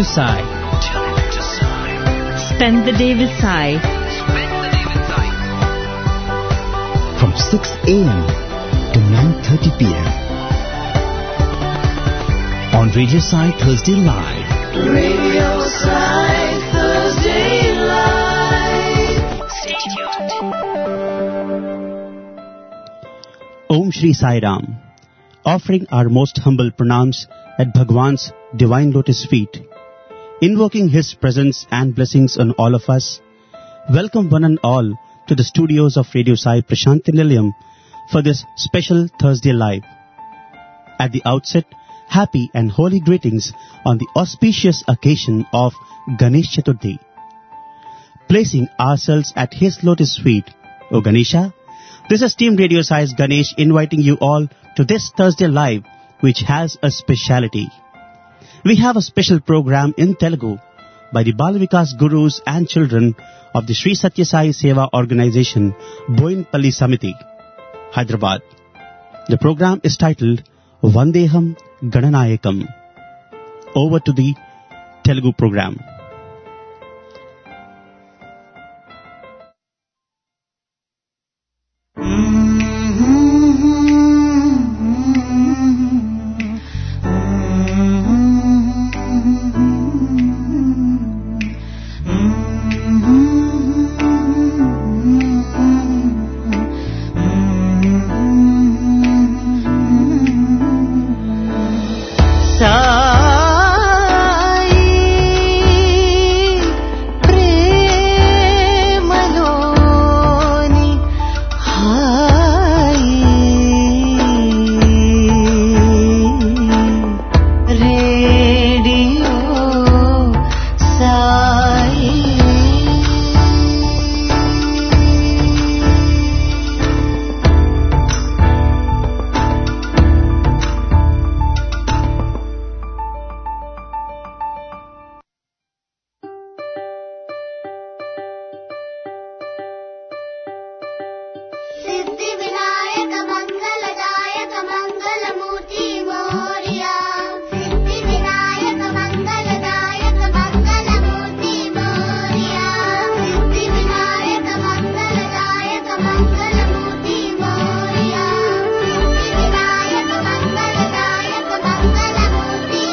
to Sai. Spend the day with Sai. From 6 a.m. to 9.30 p.m. On Radio Sai Thursday Live. Radio Side Thursday Live. Stay tuned. Om Shri Sai Ram. Offering our most humble pranams at Bhagwan's divine lotus feet. Invoking his presence and blessings on all of us. Welcome one and all to the studios of Radio Sai Prashanti Nilayam for this special Thursday Live. At the outset, happy and holy greetings on the auspicious occasion of Ganesh Chaturthi. Placing ourselves at his lotus feet, O Ganesha, this is Team Radio Size Ganesh inviting you all to this Thursday Live, which has a speciality. We have a special program in Telugu by the Balavikas Gurus and children of the Sri Satya Sai Seva organization, Boinpalli Samiti, Hyderabad. The program is titled Vandeham Gananayakam. Over to the Telugu program. Sai ప్రేమలోని హాయి radio Sai Siddhi Vinayaka మంగళదాయక మంగళమూర్తి Morya సిద్ధి వినాయక మంగళదాయక మంగళమూర్తి మోరియా సిద్ధి వినాయక మంగళదాయక మంగళమూర్తి మోరియా సిద్ధి వినాయక మంగళదాయక మంగళమూర్తి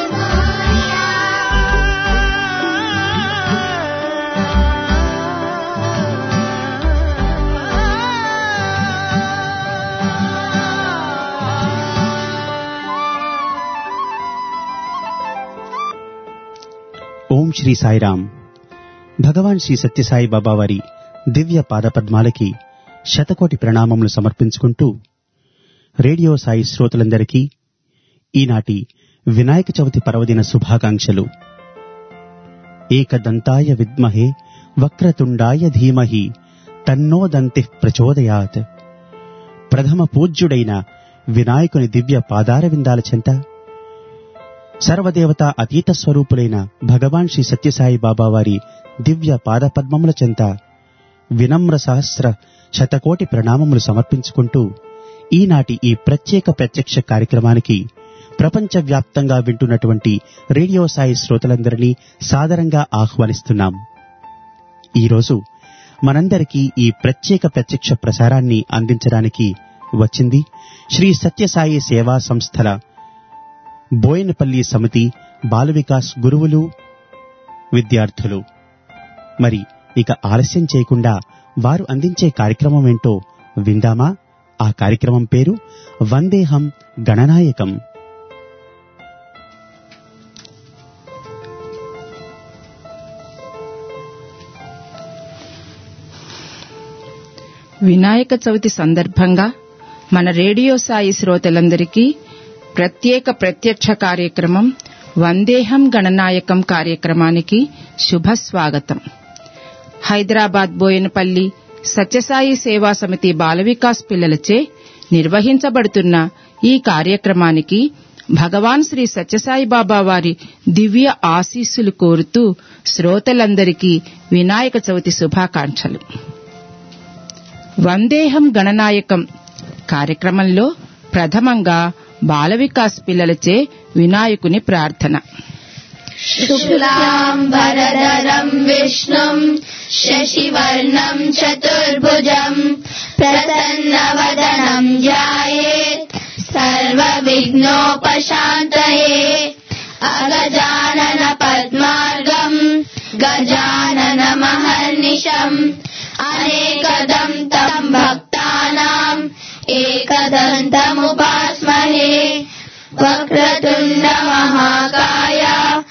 ఓం శ్రీ సాయిరామ్ భగవాన్ శ్రీ సత్యసాయి బాబా వారి దివ్య పాదపద్మాలకి శతకోటి ప్రణామములు సమర్పించుకుంటూ radio Sai శ్రోతలందరికీ ఈనాటి వినాయక చవితి పర్వదిన శుభాకాంక్షలు ఏకదంతాయ విద్మహే వక్రతుండాయ ధీమహి తన్నో దంతి ప్రచోదయాత్ ప్రథమ పూజ్యుడైన వినాయకుని దివ్య పాదార విందాల చెంత సర్వదేవత అతీత స్వరూపులైన భగవాన్ శ్రీ సత్యసాయి బాబా వారి దివ్య పాదపద్మముల చెంత వినమ్ర సహస్ర శతకోటి ప్రణామములు సమర్పించుకుంటూ ఈనాటి ఈ ప్రత్యేక ప్రత్యక్ష కార్యక్రమానికి ప్రపంచవ్యాప్తంగా వింటున్నటువంటి రేడియో సాయి శ్రోతలందరినీ సాదరంగా ఆహ్వానిస్తున్నాం ఈరోజు మనందరికీ ఈ ప్రత్యేక ప్రత్యక్ష ప్రసారాన్ని అందించడానికి వచ్చింది శ్రీ సత్యసాయి సేవా సంస్థల బోయనపల్లి సమితి బాల వికాస్ గురువులు విద్యార్థులు మరి ఇక ఆలస్యం చేయకుండా వారు అందించే కార్యక్రమం ఏంటో విందామా ఆ కార్యక్రమం పేరు వందేహం గణనాయకం వినాయక చవితి సందర్భంగా మన రేడియో సాయి శ్రోతలందరికీ ప్రత్యేక ప్రత్యక్ష కార్యక్రమం వందేహం గణనాయకం కార్యక్రమానికి శుభ స్వాగతం హైదరాబాద్ బోయనపల్లి సత్యసాయి సేవా సమితి బాల వికాస్ పిల్లలచే నిర్వహించబడుతున్న ఈ కార్యక్రమానికి భగవాన్ శ్రీ సత్యసాయి బాబా వారి దివ్య ఆశీస్సులు కోరుతూ శ్రోతలందరికీ వినాయక చవితి శుభాకాంక్షలు వందేహం గణనాయకం కార్యక్రమంలో ప్రథమంగా బాల వికాస్ పిల్లలచే వినాయకుని ప్రార్థన शुक्लाम्बरधरम् विष्णुम् शशिवर्णम् चतुर्भुजम् प्रसन्नवदनम् ध्यायेत् सर्वविघ्नोपशान्तये अगजानन पद्मार्गम् गजाननमहर्निशम् अनेकदम् तम् भक्तानाम् एकदन्तमुपास्महे वक्रतुण्ड महाकाय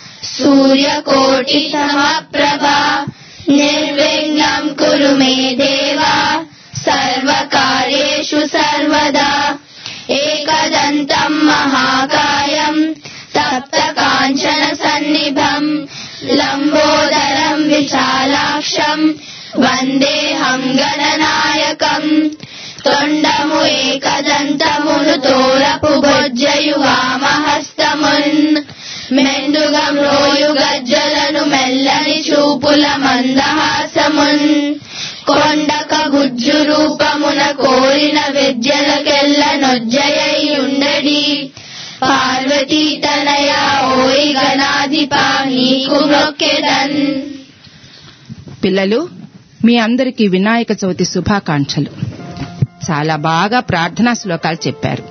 सूर्यकोटिसमप्रभा निर्विघ्नम् कुरु मे देव सर्वकार्येषु सर्वदा एकदन्तम् महाकायम् तप्तकाञ्चनसन्निभम् लम्बोदरम् विशालाक्षम् वन्देऽहम् गणनायकम् తొండము ఏకదంతమును తోరపు బొజ్జయువామహస్తమున్ మెండుగా మ్రోయు గజ్జలను మెల్లని చూపుల మందహాసమున్ కొండక గుజ్జు రూపమున కోరిన విద్యలకెల్ల నొజ్జయై ఉండడి పార్వతీ తనయ ఓయి గణాధిపా నీకు మొక్కెదన్ పిల్లలు మీ అందరికీ వినాయక చవితి శుభాకాంక్షలు చాలా బాగా ప్రార్థనా శ్లోకాలు చెప్పారు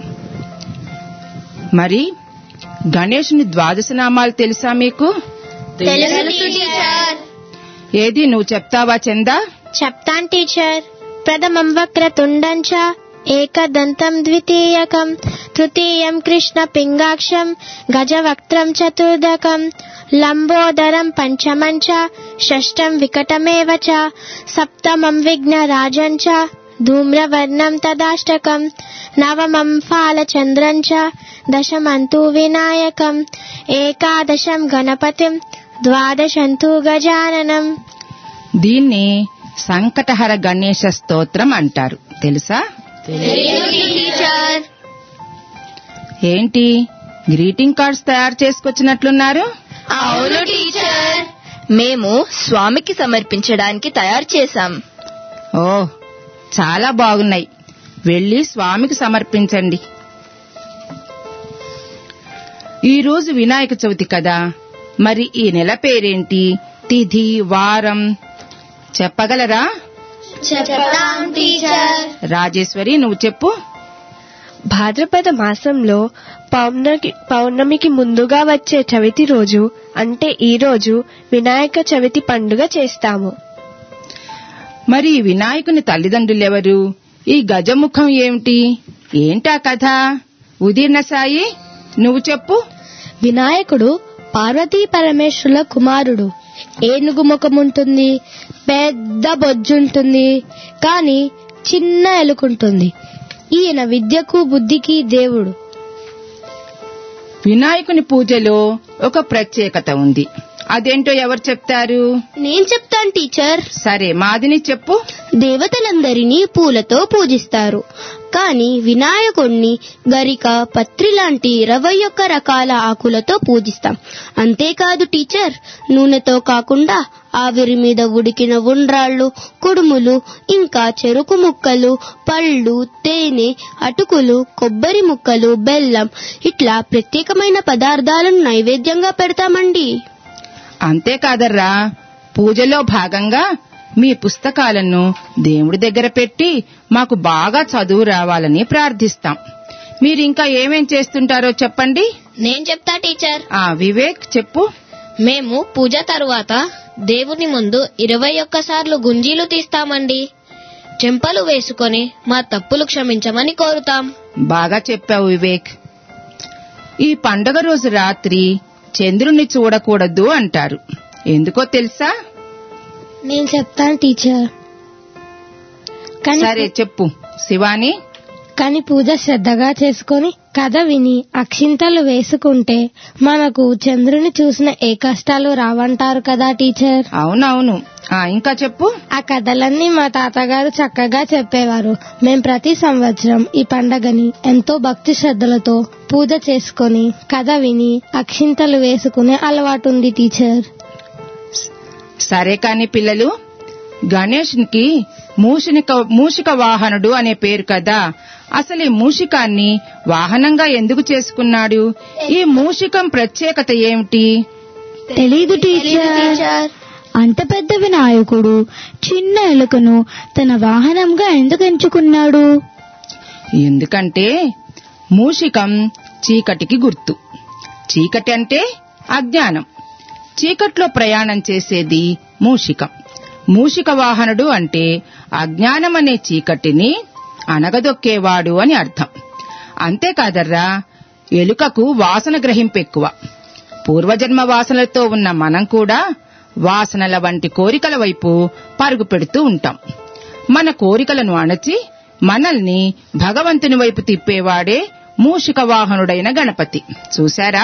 మరి గణేషుని ద్వాదశ నామాలు తెలుసా మీకు తెలుసు టీచర్ ఏది నువ్వు చెప్తావా చందా చెప్తాను టీచర్ ప్రథమం వక్రతుండం చ ఏకదంతం ద్వితీయకం తృతీయం కృష్ణ పింగాక్షం గజవక్త్రం చతుర్దకం లంబోదరం పంచమం చ షష్టం వికటమేవ చ సప్తమం విఘ్నరాజం చ ధూమ్రవర్ణం తదాష్టకం నవమం ఫాలచంద్రం చ దశమంతు వినాయకం ఏకాదశం గణపతిం ద్వాదశంతు గజాననం దీన్ని సంకటహర గణేశ స్తోత్రం అంటారు తెలుసా టీచర్ ఏంటి గ్రీటింగ్ కార్డ్స్ తయారు చేసుకొచ్చినట్లున్నారు అవును టీచర్ మేము స్వామికి సమర్పించడానికి తయారు చేశాం ఓ చాలా బాగున్నాయి వెళ్ళి స్వామికి సమర్పించండి ఈ రోజు వినాయక చవితి కదా మరి ఈ నెల పేరేంటి తిథి వారం చెప్పగలరా చెప్తాం టీచర్ రాజేశ్వరి నువ్వు చెప్పు భాద్రపద మాసంలో పౌర్ణమికి పౌర్ణమికి ముందుగా వచ్చే చవితి రోజు అంటే ఈ రోజు వినాయక చవితి పండుగ చేస్తాము మరి ఈ వినాయకుని తల్లిదండ్రులెవరు ఈ గజముఖం ఏమిటి ఏంటా కథ ఉదీర్ణ సాయి నువ్వు చెప్పు వినాయకుడు పార్వతీ పరమేశ్వరుల కుమారుడు ఏనుగు ముఖం ఉంటుంది పెద్ద బొజ్జుంటుంది కానీ చిన్న ఎలుకుంటుంది ఈయన విద్యకు బుద్ధికి దేవుడు వినాయకుని పూజలో ఒక ప్రత్యేకత ఉంది అదేంటో ఎవరు చెప్తారు నేను చెప్తాను టీచర్ సరే మాదిని చెప్పు దేవతలందరినీ పూలతో పూజిస్తారు కానీ వినాయకుణ్ణి గరిక పత్రి లాంటి ఇరవై ఒక్క రకాల ఆకులతో పూజిస్తాం అంతేకాదు టీచర్ నూనెతో కాకుండా ఆవిరి మీద ఉడికిన ఉండ్రాళ్ళు కుడుములు ఇంకా చెరుకు ముక్కలు పళ్ళు తేనె అటుకులు కొబ్బరి ముక్కలు బెల్లం ఇట్లా ప్రత్యేకమైన పదార్థాలను నైవేద్యంగా పెడతామండి అంతేకాదర్రా పూజలో భాగంగా మీ పుస్తకాలను దేవుడి దగ్గర పెట్టి మాకు బాగా చదువు రావాలని ప్రార్థిస్తాం మీరింకా ఏమేం చేస్తుంటారో చెప్పండి నేను చెప్తా టీచర్ ఆ వివేక్ చెప్పు మేము పూజ తరువాత దేవుని ముందు ఇరవై ఒక్కసార్లు గుంజీలు తీస్తామండి చెంపలు వేసుకొని మా తప్పులు క్షమించమని కోరుతాం బాగా చెప్పావు వివేక్ ఈ పండగ రోజు రాత్రి చంద్రుణ్ణి చూడకూడదు అంటారు ఎందుకో తెలుసా నేను చెప్తాను టీచర్ కానీ సరే చెప్పు శివాని కానీ పూజ శ్రద్ధగా చేసుకొని కథ విని అక్షింతలు వేసుకుంటే మనకు చంద్రుని చూసిన ఏ కష్టాలు రావంటారు కదా టీచర్ అవునవును ఆ ఇంకా చెప్పు ఆ కథలన్నీ మా తాతగారు చక్కగా చెప్పేవారు మేం ప్రతి సంవత్సరం ఈ పండగని ఎంతో భక్తి శ్రద్ధలతో పూజ చేసుకొని కథ విని అక్షింతలు వేసుకునే అలవాటు ఉంది టీచర్ సరే కాని పిల్లలు గణేష్కి మూషిక మూషిక వాహనుడు అనే పేరు కదా అసలు ఈ మూషికాన్ని వాహనంగా ఎందుకు చేసుకున్నాడు ఈ మూషికం ప్రత్యేకత ఏమిటి తెలీదు టీచర్ అంత పెద్ద వినాయకుడు చిన్న ఎలుకను తన వాహనంగా ఎందుకు ఎంచుకున్నాడు ఎందుకంటే మూషికం చీకటికి గుర్తు చీకటి అంటే అజ్ఞానం చీకట్లో ప్రయాణం చేసేది మూషికం మూషిక వాహనుడు అంటే అజ్ఞానం అనే చీకటిని అనగదొక్కేవాడు అని అర్థం అంతేకాదర్రా ఎలుకకు వాసన గ్రహింపు ఎక్కువ పూర్వజన్మ వాసనలతో ఉన్న మనం కూడా వాసనల వంటి కోరికల వైపు పరుగు పెడుతూ ఉంటాం మన కోరికలను అణచి మనల్ని భగవంతుని వైపు తిప్పేవాడే మూషిక వాహనుడైన గణపతి చూశారా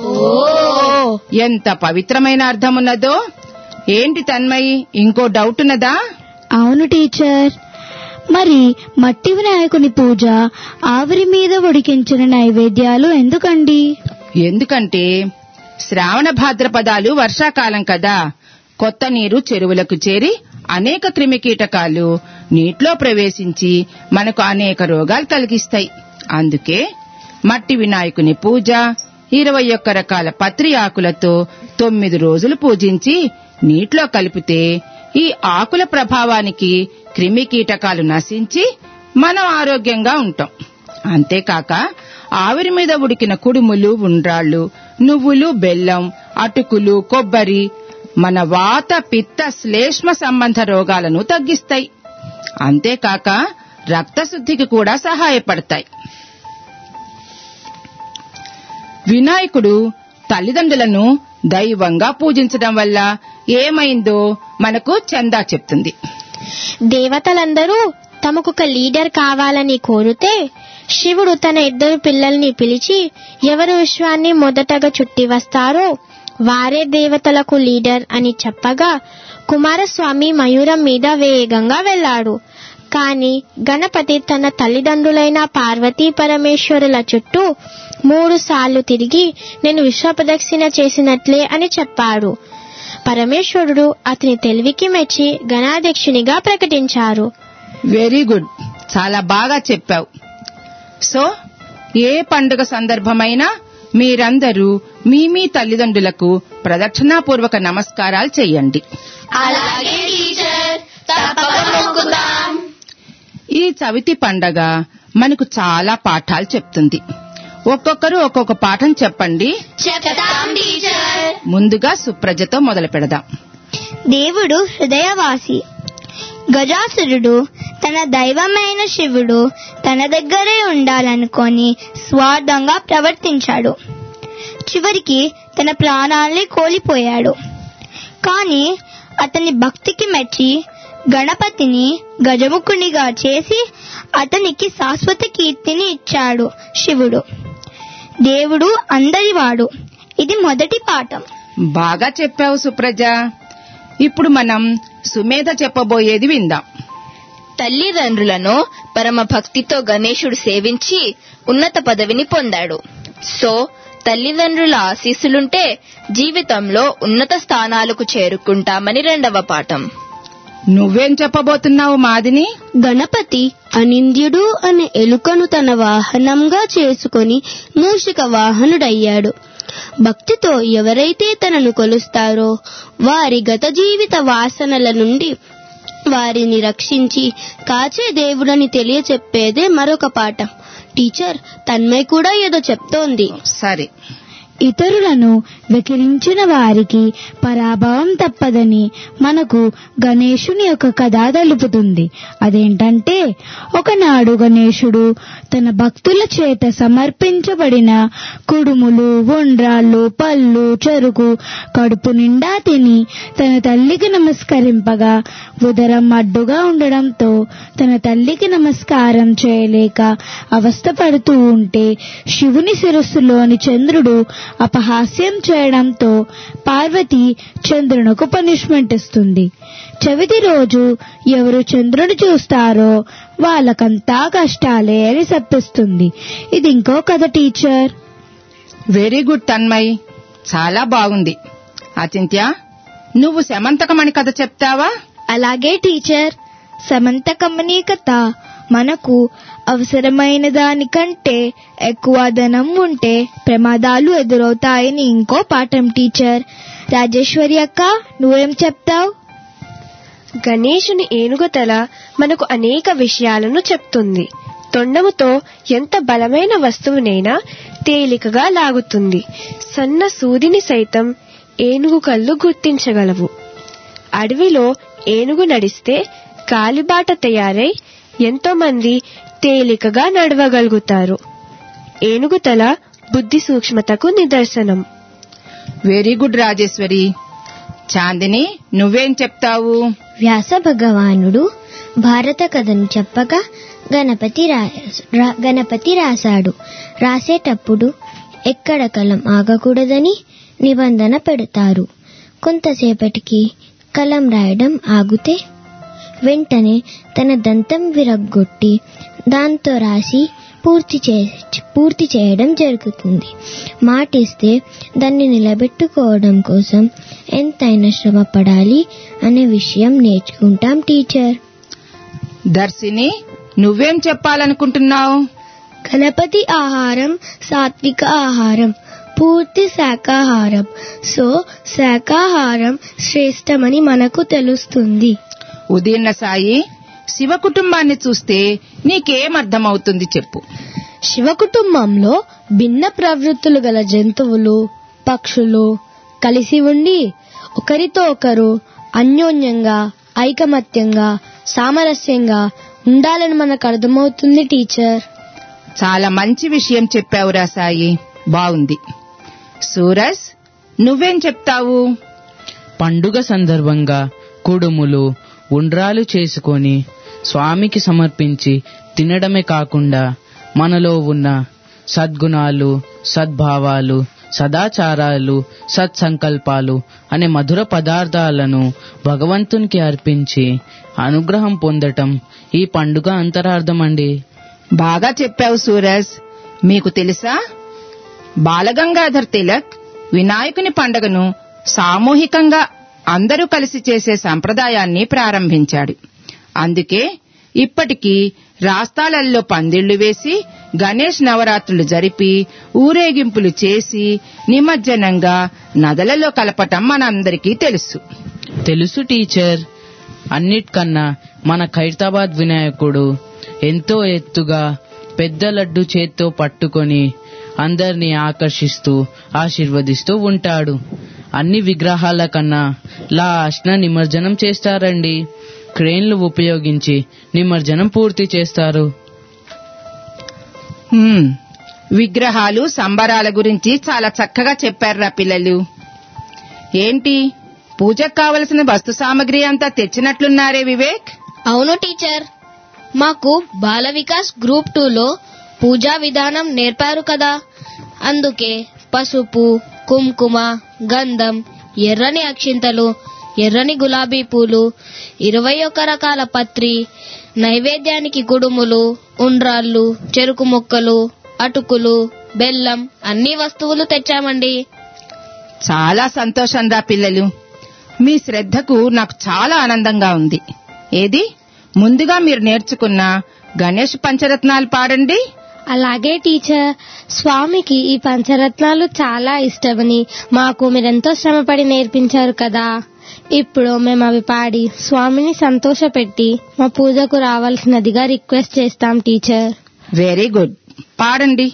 ఎంత పవిత్రమైన అర్థమున్నదో ఏంటి తన్మయి ఇంకో డౌట్ ఉన్నదా అవును టీచర్ మరి మట్టి వినాయకుని పూజ ఆవిరి మీద ఉడికించిన నైవేద్యాలు ఎందుకండి ఎందుకంటే శ్రావణ భాద్రపదాలు వర్షాకాలం కదా కొత్త నీరు చెరువులకు చేరి అనేక క్రిమికీటకాలు నీటిలో ప్రవేశించి మనకు అనేక రోగాలు కలిగిస్తాయి అందుకే మట్టి వినాయకుని పూజ ఇరవై ఒక్క రకాల పత్రి ఆకులతో తొమ్మిది రోజులు పూజించి నీటిలో కలిపితే ఈ ఆకుల ప్రభావానికి క్రిమి కీటకాలు నశించి మనం ఆరోగ్యంగా ఉంటాం అంతేకాక ఆవిరి మీద ఉడికిన కుడుములు ఉండ్రాళ్ళు నువ్వులు బెల్లం అటుకులు కొబ్బరి మన వాత పిత్త శ్లేష్మ సంబంధ రోగాలను తగ్గిస్తాయి అంతేకాక రక్తశుద్ధికి కూడా సహాయపడతాయి వినాయకుడు తల్లిదండ్రులను దైవంగా పూజించడం వల్ల ఏమైందో మనకు చందా చెప్తుంది దేవతలందరూ తమకొక లీడర్ కావాలని కోరితే శివుడు తన ఇద్దరు పిల్లల్ని పిలిచి ఎవరు విశ్వాన్ని మొదటగా చుట్టి వస్తారో వారే దేవతలకు లీడర్ అని చెప్పగా కుమారస్వామి మయూరం మీద వేగంగా వెళ్ళాడు కాని గణపతి తన తల్లిదండ్రులైన పార్వతీ పరమేశ్వరుల చుట్టూ మూడు సార్లు తిరిగి నేను విశ్వప్రదక్షిణ చేసినట్లే అని చెప్పాడు పరమేశ్వరుడు అతని తెలివికి మెచ్చి గణాధ్యక్షునిగా ప్రకటించారు వెరీ గుడ్ చాలా బాగా చెప్పావు సో ఏ పండుగ సందర్భమైనా మీరందరూ మీ మీ తల్లిదండ్రులకు ప్రదక్షిణాపూర్వక నమస్కారాలు చెయ్యండి అలాగే టీచర్ తప్పక మొక్కుతాం ఈ చవితి పండగ మనకు చాలా పాఠాలు చెప్తుంది ఒక్కొక్కరు ఒక్కొక్క పాఠం చెప్పండి చెప్తాం టీచర్ ముందుగా సుప్రజతో మొదలు పెడదాం దేవుడు హృదయవాసి గజాసురుడు తన దైవమైన శివుడు తన దగ్గరే ఉండాలనుకొని స్వార్థంగా ప్రవర్తించాడు చివరికి తన ప్రాణాల్ని కోల్పోయాడు కానీ అతని భక్తికి మెచ్చి గణపతిని గజముఖునిగా చేసి అతనికి శాశ్వత కీర్తిని ఇచ్చాడు శివుడు దేవుడు అందరివాడు ఇది మొదటి పాఠం బాగా చెప్పావు సుప్రజ ఇప్పుడు మనం సుమేధ చెప్పబోయేది విందాం తల్లిదండ్రులను పరమ భక్తితో గణేశుడు సేవించి ఉన్నత పదవిని పొందాడు సో తల్లిదండ్రుల ఆశీస్సులుంటే జీవితంలో ఉన్నత స్థానాలకు చేరుకుంటామని రెండవ పాఠం నువ్వేం చెప్పబోతున్నావు మాదిని గణపతి అనింద్యుడు అనే ఎలుకను తన వాహనంగా చేసుకొని మూషిక వాహనుడయ్యాడు భక్తితో ఎవరైతే తనను కొలుస్తారో వారి గత జీవిత వాసనల నుండి వారిని రక్షించి కాచే దేవుడని తెలియచెప్పేదే మరొక పాఠం టీచర్ తన్మయ్ కూడా ఏదో చెప్తోంది సరే ఇతరులను వెకిరించిన వారికి పరాభవం తప్పదని మనకు గణేశుని యొక్క కథ తెలుపుతుంది అదేంటంటే ఒకనాడు గణేశుడు తన భక్తుల చేత సమర్పించబడిన కుడుములు ఉండ్రాళ్ళు పళ్ళు చెరుకు కడుపు నిండా తిని తన తల్లికి నమస్కరింపగా ఉదరం అడ్డుగా ఉండడంతో తన తల్లికి నమస్కారం చేయలేక అవస్థపడుతూ ఉంటే శివుని శిరస్సులోని చంద్రుడు అపహాస్యం చేయడంతో పార్వతి చంద్రునకు పనిష్మెంట్ ఇస్తుంది చవితి రోజు ఎవరు చంద్రుని చూస్తారో వాళ్ళకంతా కష్టాలే అని శప్పిస్తుంది ఇది ఇంకో కథ టీచర్ వెరీ గుడ్ తన్మయ్ చాలా బాగుంది అచింత్య నువ్వు శమంతకమణి కథ చెప్తావా అలాగే టీచర్ సమంతకమ్మని కథ మనకు అవసరమైన దానికంటే ఎక్కువ ధనం ఉంటే ప్రమాదాలు ఎదురవుతాయని ఇంకో పాఠం టీచర్ రాజేశ్వరి అక్క నువ్వేం చెప్తావు గణేశుని ఏనుగు తల మనకు అనేక విషయాలను చెప్తుంది తొండముతో ఎంత బలమైన వస్తువునైనా తేలికగా లాగుతుంది సన్న సూదిని సైతం ఏనుగు కళ్ళు గుర్తించగలవు అడవిలో ఏనుగు నడిస్తే కాలిబాట తయారై ఎంతో మంది తేలికగా నడవగలుగుతారు ఏనుగు తల బుద్ధి సూక్ష్మతకు నిదర్శనం వెరీ గుడ్ రాజేశ్వరి చాందిని నువ్వేం చెప్తావు వ్యాస భగవానుడు భారత కథను చెప్పగా గణపతి రా- రా- గణపతి రాశాడు రాసేటప్పుడు ఎక్కడ కలం ఆగకూడదని నిబంధన పెడతారు కొంతసేపటికి కలం రాయడం ఆగితే వెంటనే తన దంతం విరగ్గొట్టి దాంతో రాసి పూర్తి చే పూర్తి చేయడం జరుగుతుంది మాటిస్తే దాన్ని నిలబెట్టుకోవడం కోసం ఎంతైనా శ్రమ పడాలి అనే విషయం నేర్చుకుంటాం టీచర్ దర్శిని నువ్వేం చెప్పాలనుకుంటున్నావు గణపతి ఆహారం సాత్విక ఆహారం పూర్తి శాకాహారం సో శాకాహారం శ్రేష్టమని మనకు తెలుస్తుంది ఉదీర్ణ సాయి శివ కుటుంబాన్ని చూస్తే నీకేం అర్థమవుతుంది చెప్పు శివ కుటుంబంలో భిన్న ప్రవృత్తులు గల జంతువులు పక్షులు కలిసి ఉండి ఒకరితో ఒకరు అన్యోన్యంగా ఐకమత్యంగా సామరస్యంగా ఉండాలని మనకు అర్థమవుతుంది టీచర్ చాలా మంచి విషయం చెప్పావురా సాయి బాగుంది సూరజ్ నువ్వేం చెప్తావు పండుగ సందర్భంగా కుడుములు ఉండ్రాలు చేసుకొని స్వామికి సమర్పించి తినడమే కాకుండా మనలో ఉన్న సద్గుణాలు సద్భావాలు సదాచారాలు సత్సంకల్పాలు అనే మధుర పదార్థాలను భగవంతునికి అర్పించి అనుగ్రహం పొందటం ఈ పండుగ అంతరార్థం అండి బాగా చెప్పావు సూరజ్ మీకు తెలుసా బాలగంగాధర్ తిలక్ వినాయకుని పండుగను సామూహికంగా అందరూ కలిసి చేసే సంప్రదాయాన్ని ప్రారంభించాడు అందుకే ఇప్పటికీ రాస్తాలల్లో పందిళ్లు వేసి గణేష్ నవరాత్రులు జరిపి ఊరేగింపులు చేసి నిమజ్జనంగా నదలలో కలపటం మనందరికీ తెలుసు తెలుసు టీచర్ అన్నిటికన్నా మన ఖైరతాబాద్ వినాయకుడు ఎంతో ఎత్తుగా పెద్ద లడ్డు చేత్తో పట్టుకొని అందరినీ ఆకర్షిస్తూ ఆశీర్వదిస్తూ ఉంటాడు అన్ని విగ్రహాల కన్నా లాస్ట్న నిమజ్జనం చేస్తారండి క్రేన్లు ఉపయోగించి నిమజ్జనం పూర్తి చేస్తారు హ్మ్. విగ్రహాలు సంబరాల గురించి చాలా చక్కగా చెప్పారురా పిల్లలు ఏంటి పూజకు కావలసిన వస్తు సామగ్రి అంతా తెచ్చినట్లున్నారే వివేక్ అవును టీచర్ మాకు బాల వికాస్ గ్రూప్ టూలో పూజా విధానం నేర్పారు కదా అందుకే పసుపు కుంకుమ గంధం ఎర్రని అక్షింతలు ఎర్రని గులాబీ పూలు ఇరవై ఒక రకాల పత్రి నైవేద్యానికి కుడుములు ఉండ్రాళ్ళు చెరుకు ముక్కలు అటుకులు బెల్లం అన్ని వస్తువులు తెచ్చామండి చాలా సంతోషం రా పిల్లలు మీ శ్రద్ధకు నాకు చాలా ఆనందంగా ఉంది ఏది ముందుగా మీరు నేర్చుకున్న గణేష్ పంచరత్నాలు పాడండి అలాగే టీచర్ స్వామికి ఈ పంచరత్నాలు చాలా ఇష్టమని మాకు మీరెంతో శ్రమపడి నేర్పించారు కదా ఇప్పుడు మేము అవి పాడి స్వామిని సంతోషపెట్టి మా పూజకు రావాల్సినదిగా రిక్వెస్ట్ చేస్తాం టీచర్ వెరీ గుడ్ పాడండి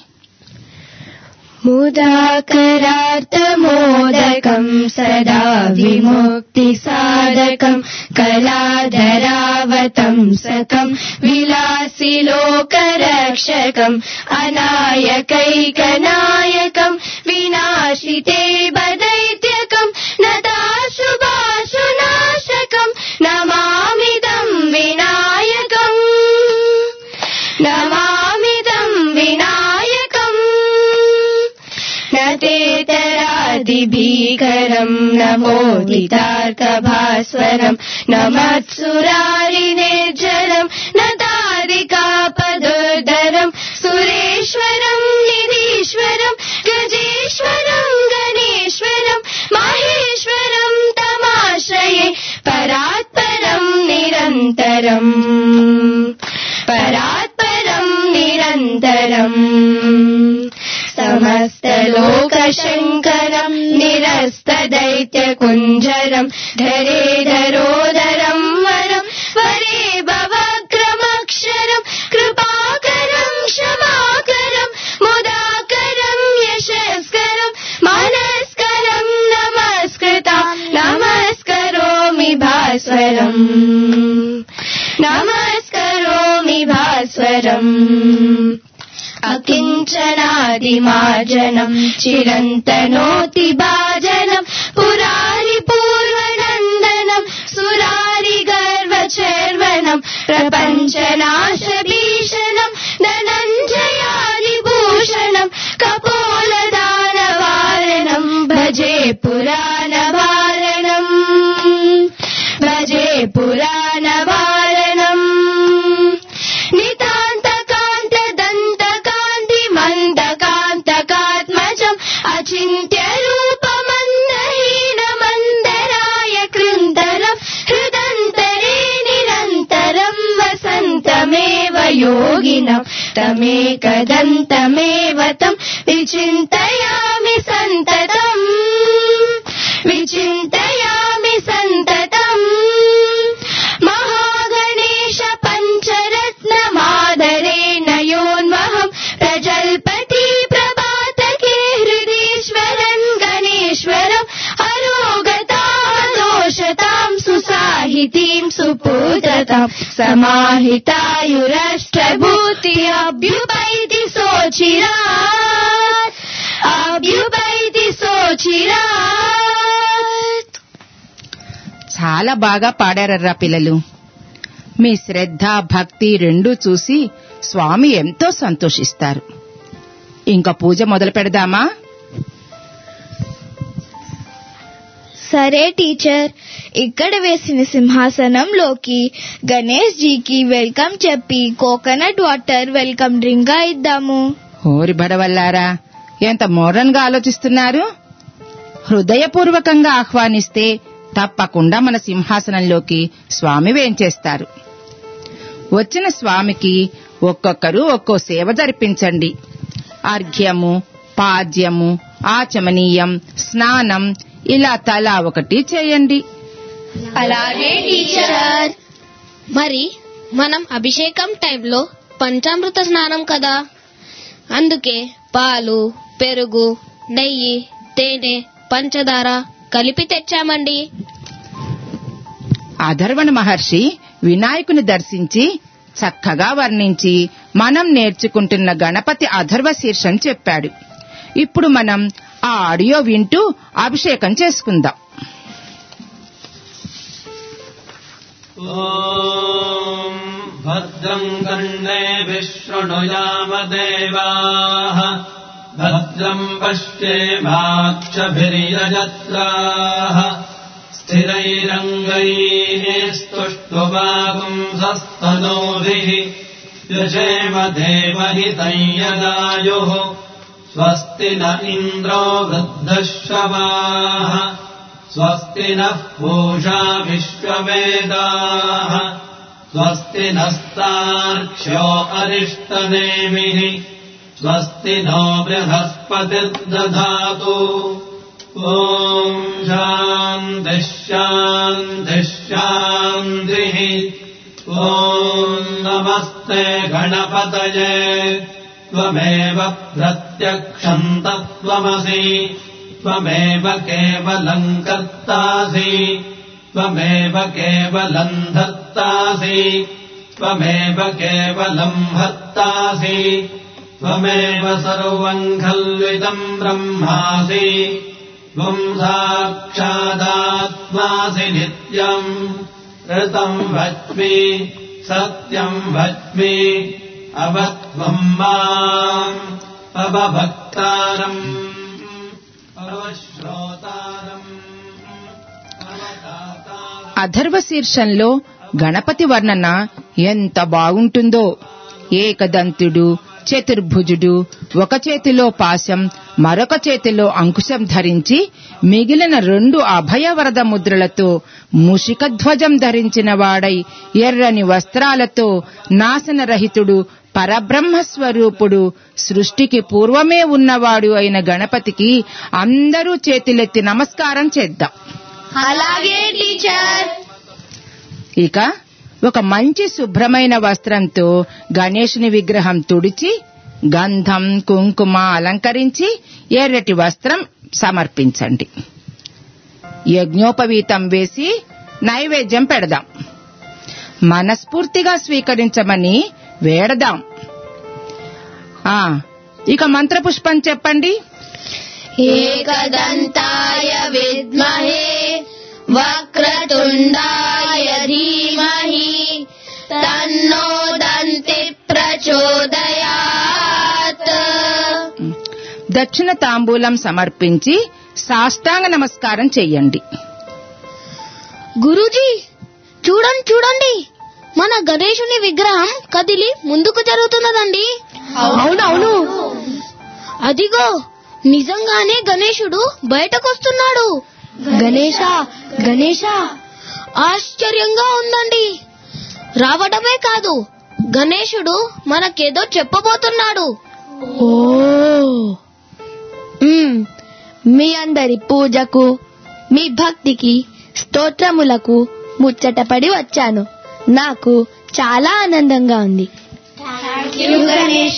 मुदाकरार्तमोदकम् सदा विमुक्तिसाधकम् कलाधरावतंसकम् विलासिलोकरक्षकम् अनायकैकनायकम् विनाशिते बदैत्यकम् नताशुभाशुनाशकम् नमामिदम् विनायकम् नमामिदम् विनायकम् न तेतरादिभीकरम् न मोदितार्कभास्वरम् न मत्सुरारिनिर्जरम् न तारिकापदुर्धरम् सुरेश्वरम् निधीश्वरम् गजेश्वरम् गणेश्वरम् माहेश्वरम् तमाश्रये परात्परम् निरन्तरम् परात्परम् निरन्तरम् समस्तलोकशङ्करम् निरस्त दैत्यकुञ्जरम् धरेधरोदरम् वरम् वरे भवक्रमक्षरम् कृपाकरम् क्षमाकरम् मुदाकरम् यशस्करम् मनस्करम् नमस्कृता नमस्करोमि भास्वरम् नमस्करोमि भास्वरम् अकिञ्चनादिमार्जनम् चिरन्तनोति भाजनम् पुरारि पूर्वनन्दनम् सुरारि गर्वचर्वणम् प्रपञ्चनाशभीषणम् धनञ्जयादिभूषणम् कपोलदानवारणम् भजे पुराणवारणम् भजे पुराणवारणम् नितान्तकान्त दन्तकान्ति मन्दकान्तकात्मजम् अचिन्त्य रूपमन्दहीनमन्दराय कृन्तरम् हृदन्तरे निरन्तरम् वसन्तमेव योगिनम् तमेकदन्तमेव तम् विचिन्तयामि सन्ततम् विचिन्तयामि सन्ततम् महागणेश पञ्चरत्नमादरेण योन्वहम् प्रजल्पति प्रभातके हृदीश्वरन् गणेश्वरम् अरोगताम् सुसाहितीम् सुपूतताम् समाहितायुरष्टभूति अभ्युपैति सोचिरात् अभ्युपैति सोचिरात् చాలా బాగా పాడారర్రా పిల్లలు మీ శ్రద్ధ భక్తి రెండూ చూసి స్వామి ఎంతో సంతోషిస్తారు ఇంకా పూజ మొదలు పెడదామా సరే టీచర్ ఇక్కడ వేసిన సింహాసనంలోకి గణేష్ జీకి వెల్కమ్ చెప్పి కోకోనట్ వాటర్ వెల్కమ్ డ్రింక్ గా ఇద్దాము ఓరి బడవల్లారా ఎంత మోడర్న్ గా ఆలోచిస్తున్నారు హృదయపూర్వకంగా ఆహ్వానిస్తే తప్పకుండా మన సింహాసనంలోకి స్వామి వేంచేస్తారు వచ్చిన స్వామికి ఒక్కొక్కరు ఒక్కో సేవ జరిపించండి అర్ఘ్యము పాద్యము ఆచమనీయం స్నానం ఇలా తలా ఒకటి చేయండి అలాగే టీచర్ మరి మనం అభిషేకం టైంలో పంచామృత స్నానం కదా అందుకే పాలు పెరుగు నెయ్యి తేనె పంచదార కలిపి తెచ్చామండి అధర్వణ మహర్షి వినాయకుని దర్శించి చక్కగా వర్ణించి మనం నేర్చుకుంటున్న గణపతి అధర్వ శీర్షం చెప్పాడు ఇప్పుడు మనం ఆ ఆడియో వింటూ అభిషేకం చేసుకుందాం ॐ भद्रम् कर्णे विशृणुयामदेवाः भद्रम् पश्येमाक्षभिर्यजत्राः स्थिरैरङ्गैः स्तुष्टुवागुंसस्तनोभिः यजेम देवहितम् यदायुः स्वस्ति न इन्द्रो वृद्धश्रवाः स्वस्ति नः पूषा विश्ववेदाः स्वस्ति नस्तार्क्ष्यो अरिष्टनेमिः स्वस्ति नो बृहस्पतिर्दधातु ॐ शान्तिः शान्तिः शान्तिः ॐ नमस्ते गणपतये त्वमेव प्रत्यक्षम् तत्त्वमसि त्वमेव केवलम् कर्तासि त्वमेव केवलम् धर्तासि त्वमेव केवलम् हर्तासि त्वमेव सर्वम् खल्विदम् ब्रह्मासि त्वम् साक्षादात्मासि नित्यम् ऋतम् भज्मि सत्यम् भज्मि अवत्वम् माम् अवभक्तारम् अवश्रोतारम् అధర్వ శీర్షంలో గణపతి వర్ణన ఎంత బాగుంటుందో ఏకదంతుడు చతుర్భుజుడు ఒక చేతిలో పాశం మరొక చేతిలో అంకుశం ధరించి మిగిలిన రెండు అభయవరద ముద్రలతో ముషిక ధ్వజం ధరించిన వాడై ఎర్రని వస్త్రాలతో నాశనరహితుడు పరబ్రహ్మ స్వరూపుడు సృష్టికి పూర్వమే ఉన్నవాడు అయిన గణపతికి అందరూ చేతులెత్తి నమస్కారం చేద్దాం అలాగే టీచర్ ఇక ఒక మంచి శుభ్రమైన వస్త్రంతో గణేశుని విగ్రహం తుడిచి గంధం కుంకుమ అలంకరించి ఎర్రటి వస్త్రం సమర్పించండి యజ్ఞోపవీతం వేసి నైవేద్యం పెడదాం మనస్ఫూర్తిగా స్వీకరించమని వేడదాం ఆ ఇక మంత్రపుష్పం చెప్పండి ఏకదంతాయ విద్మహే వక్రతుండాయ ధీమహి తన్నో దంతి ప్రచోదయాత్ దక్షిణ తాంబూలం సమర్పించి సాష్టాంగ నమస్కారం చెయ్యండి గురూజీ చూడండి చూడండి మన గణేశుని విగ్రహం కదిలి ముందుకు జరుగుతున్నదండి అవునవును అదిగో నిజంగానే గణేశుడు బయటకొస్తున్నాడు గణేశ గణేశ ఆశ్చర్యంగా ఉందండి రావడమే కాదు గణేశుడు మనకేదో చెప్పబోతున్నాడు ఓ మ్మ్. మీ అందరి పూజకు మీ భక్తికి స్తోత్రములకు ముచ్చటపడి వచ్చాను నాకు చాలా ఆనందంగా ఉంది గణేశ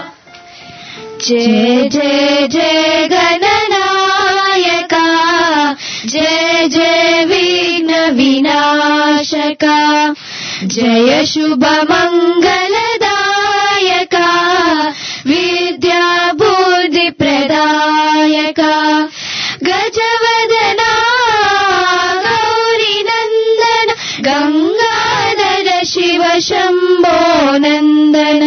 జయ జయ జయ గణనాయక జయ జయ విఘ్న వినాశక జయ శుభ మంగళదాయక విద్యా బుద్ధి ప్రదాయక గజవదనా గౌరీ నందన గంగాధర శివ శంభో నందన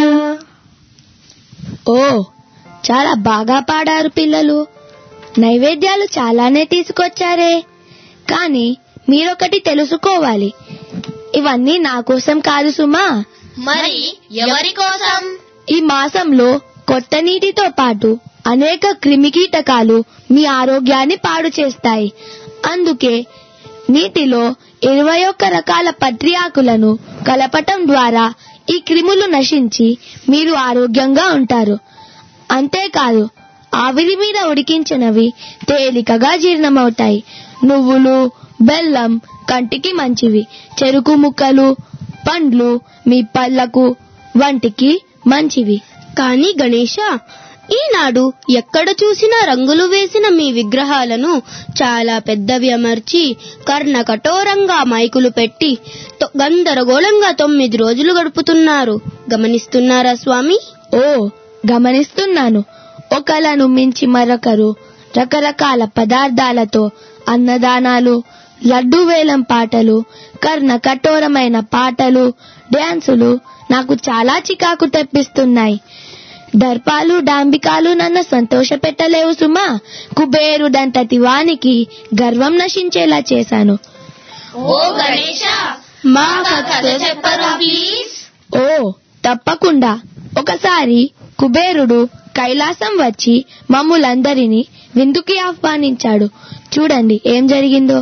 ఓ చాలా బాగా పాడారు పిల్లలు నైవేద్యాలు చాలానే తీసుకొచ్చారే కానీ మీరొకటి తెలుసుకోవాలి ఇవన్నీ నా కోసం కాదు సుమా మరి ఎవరి కోసం ఈ మాసంలో కొత్త నీటితో పాటు అనేక క్రిమికీటకాలు మీ ఆరోగ్యాన్ని పాడు చేస్తాయి అందుకే నీటిలో ఇరవై ఒక్క రకాల పత్రి ఆకులను కలపటం ద్వారా ఈ క్రిములు నశించి మీరు ఆరోగ్యంగా ఉంటారు అంతేకాదు ఆవిరి మీద ఉడికించినవి తేలికగా జీర్ణమవుతాయి నువ్వులు బెల్లం కంటికి మంచివి చెరుకు ముక్కలు పండ్లు మీ పళ్ళకు వంటికి మంచివి కానీ గణేష ఈనాడు ఎక్కడ చూసినా రంగులు వేసిన మీ విగ్రహాలను చాలా పెద్దవి అమర్చి కర్ణ కఠోరంగా మైకులు పెట్టి తొ- గందరగోళంగా తొమ్మిది రోజులు గడుపుతున్నారు గమనిస్తున్నారా స్వామి ఓ గమనిస్తున్నాను ఒకలను మించి మరొకరు రకరకాల పదార్థాలతో అన్నదానాలు లడ్డు వేలం పాటలు కర్ణ కఠోరమైన పాటలు డ్యాన్సులు నాకు చాలా చికాకు తెప్పిస్తున్నాయి దర్పాలు డాంబికాలు నన్ను సంతోష పెట్టలేవు సుమా కుబేరుడంతటి వానికి గర్వం నశించేలా చేశాను ఓ గణేశ మా కథ చెప్పరు ప్లీజ్ ఓ తప్పకుండా ఒకసారి కుబేరుడు కైలాసం వచ్చి మమ్ములందరినీ విందుకి ఆహ్వానించాడు చూడండి ఏం జరిగిందో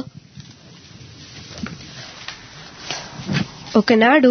ఒకనాడు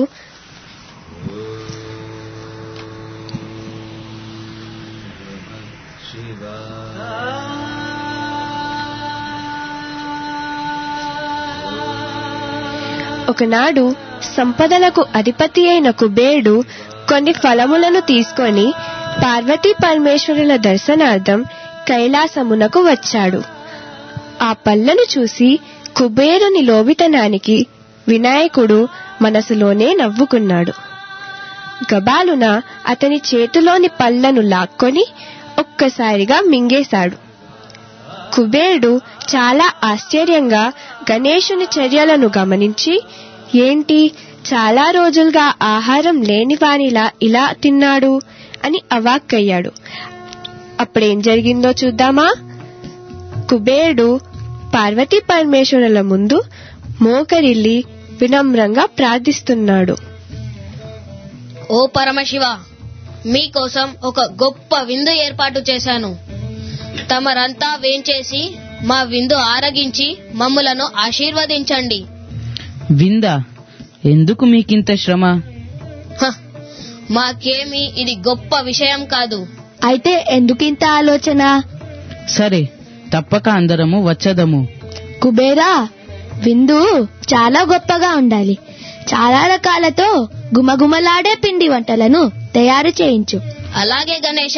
ఒకనాడు సంపదలకు అధిపతి అయిన కుబేరుడు కొన్ని ఫలములను తీసుకొని పార్వతీ పరమేశ్వరుల దర్శనార్థం కైలాసమునకు వచ్చాడు ఆ పళ్ళను చూసి కుబేరుని లోబితనానికి వినాయకుడు మనసులోనే నవ్వుకున్నాడు గబాలున అతని చేతిలోని పళ్ళను లాక్కొని ఒక్కసారిగా మింగేశాడు కుబేరుడు చాలా ఆశ్చర్యంగా గణేశుని చర్యలను గమనించి ఏంటి చాలా రోజులుగా ఆహారం లేని వానిలా ఇలా తిన్నాడు అని అవాక్కయ్యాడు అప్పుడేం జరిగిందో చూద్దామా కుబేరుడు పార్వతీ పరమేశ్వరుల ముందు మోకరిల్లి వినమ్రంగా ప్రార్థిస్తున్నాడు ఓ పరమశివ మీకోసం ఒక గొప్ప విందు ఏర్పాటు చేశాను తమరంతా వేంచేసి మా విందు ఆరగించి మమ్ములను ఆశీర్వదించండి విందా ఎందుకు మీకింత శ్రమ హ, మాకేమి ఇది గొప్ప విషయం కాదు అయితే ఎందుకింత ఆలోచన సరే తప్పక అందరము వచ్చదము కుబేరా విందు చాలా గొప్పగా ఉండాలి చాలా రకాలతో గుమగుమలాడే పిండి వంటలను తయారు చేయించు అలాగే గణేష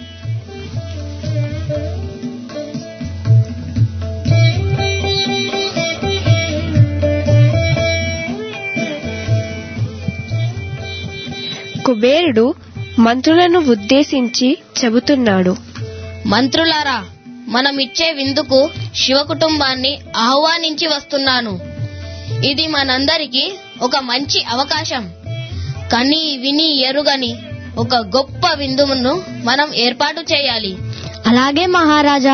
కుబేరుడు మంత్రులను ఉద్దేశించి చెబుతున్నాడు మంత్రులారా మనం ఇచ్చే విందుకు శివ కుటుంబాన్ని ఆహ్వానించి వస్తున్నాను ఇది మనందరికీ ఒక మంచి అవకాశం కని విని ఎరుగని ఒక గొప్ప విందును మనం ఏర్పాటు చేయాలి అలాగే మహారాజా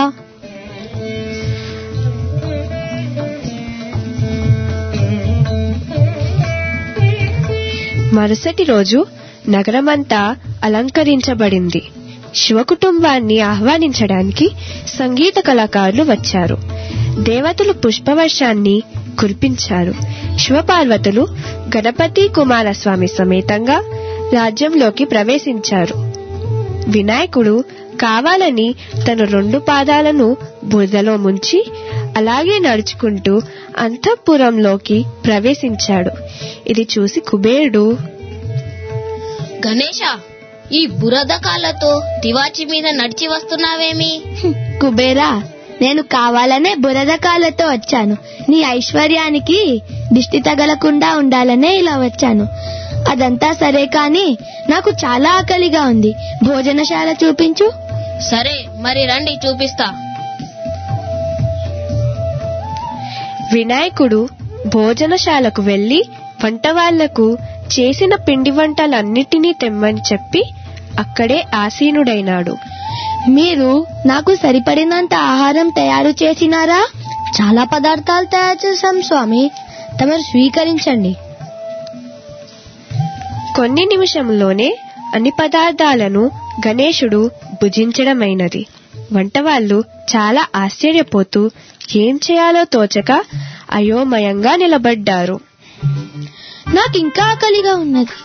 మరుసటి రోజు నగరమంతా అలంకరించబడింది శివ కుటుంబాన్ని ఆహ్వానించడానికి సంగీత కళాకారులు వచ్చారు దేవతలు పుష్పవర్షాన్ని కురిపించారు శివపార్వతులు గణపతి కుమారస్వామి సమేతంగా రాజ్యంలోకి ప్రవేశించారు వినాయకుడు కావాలని తన రెండు పాదాలను బురదలో ముంచి అలాగే నడుచుకుంటూ అంతఃపురంలోకి ప్రవేశించాడు ఇది చూసి కుబేరుడు గణేష ఈ బురద కాళ్ళతో తివాచి మీద నడిచి వస్తున్నావేమి కుబేరా నేను కావాలనే బురద కాళ్ళతో వచ్చాను నీ ఐశ్వర్యానికి దిష్టి తగలకుండా ఉండాలనే ఇలా వచ్చాను అదంతా సరే కాని నాకు చాలా ఆకలిగా ఉంది భోజనశాల చూపించు సరే మరి రండి చూపిస్తా వినాయకుడు భోజనశాలకు వెళ్లి వంటవాళ్లకు చేసిన పిండి వంటలన్నిటినీ తెమ్మని చెప్పి అక్కడే ఆసీనుడైనాడు మీరు నాకు సరిపడినంత ఆహారం తయారు చేసినారా చాలా పదార్థాలు తయారు చేశాం స్వామి తమరు స్వీకరించండి కొన్ని నిమిషంలోనే అన్ని పదార్థాలను గణేశుడు భుజించడమైనది వంటవాళ్లు చాలా ఆశ్చర్యపోతూ ఏం చేయాలో తోచక అయోమయంగా నిలబడ్డారు నాకు ఇంకా ఆకలిగా ఉన్నది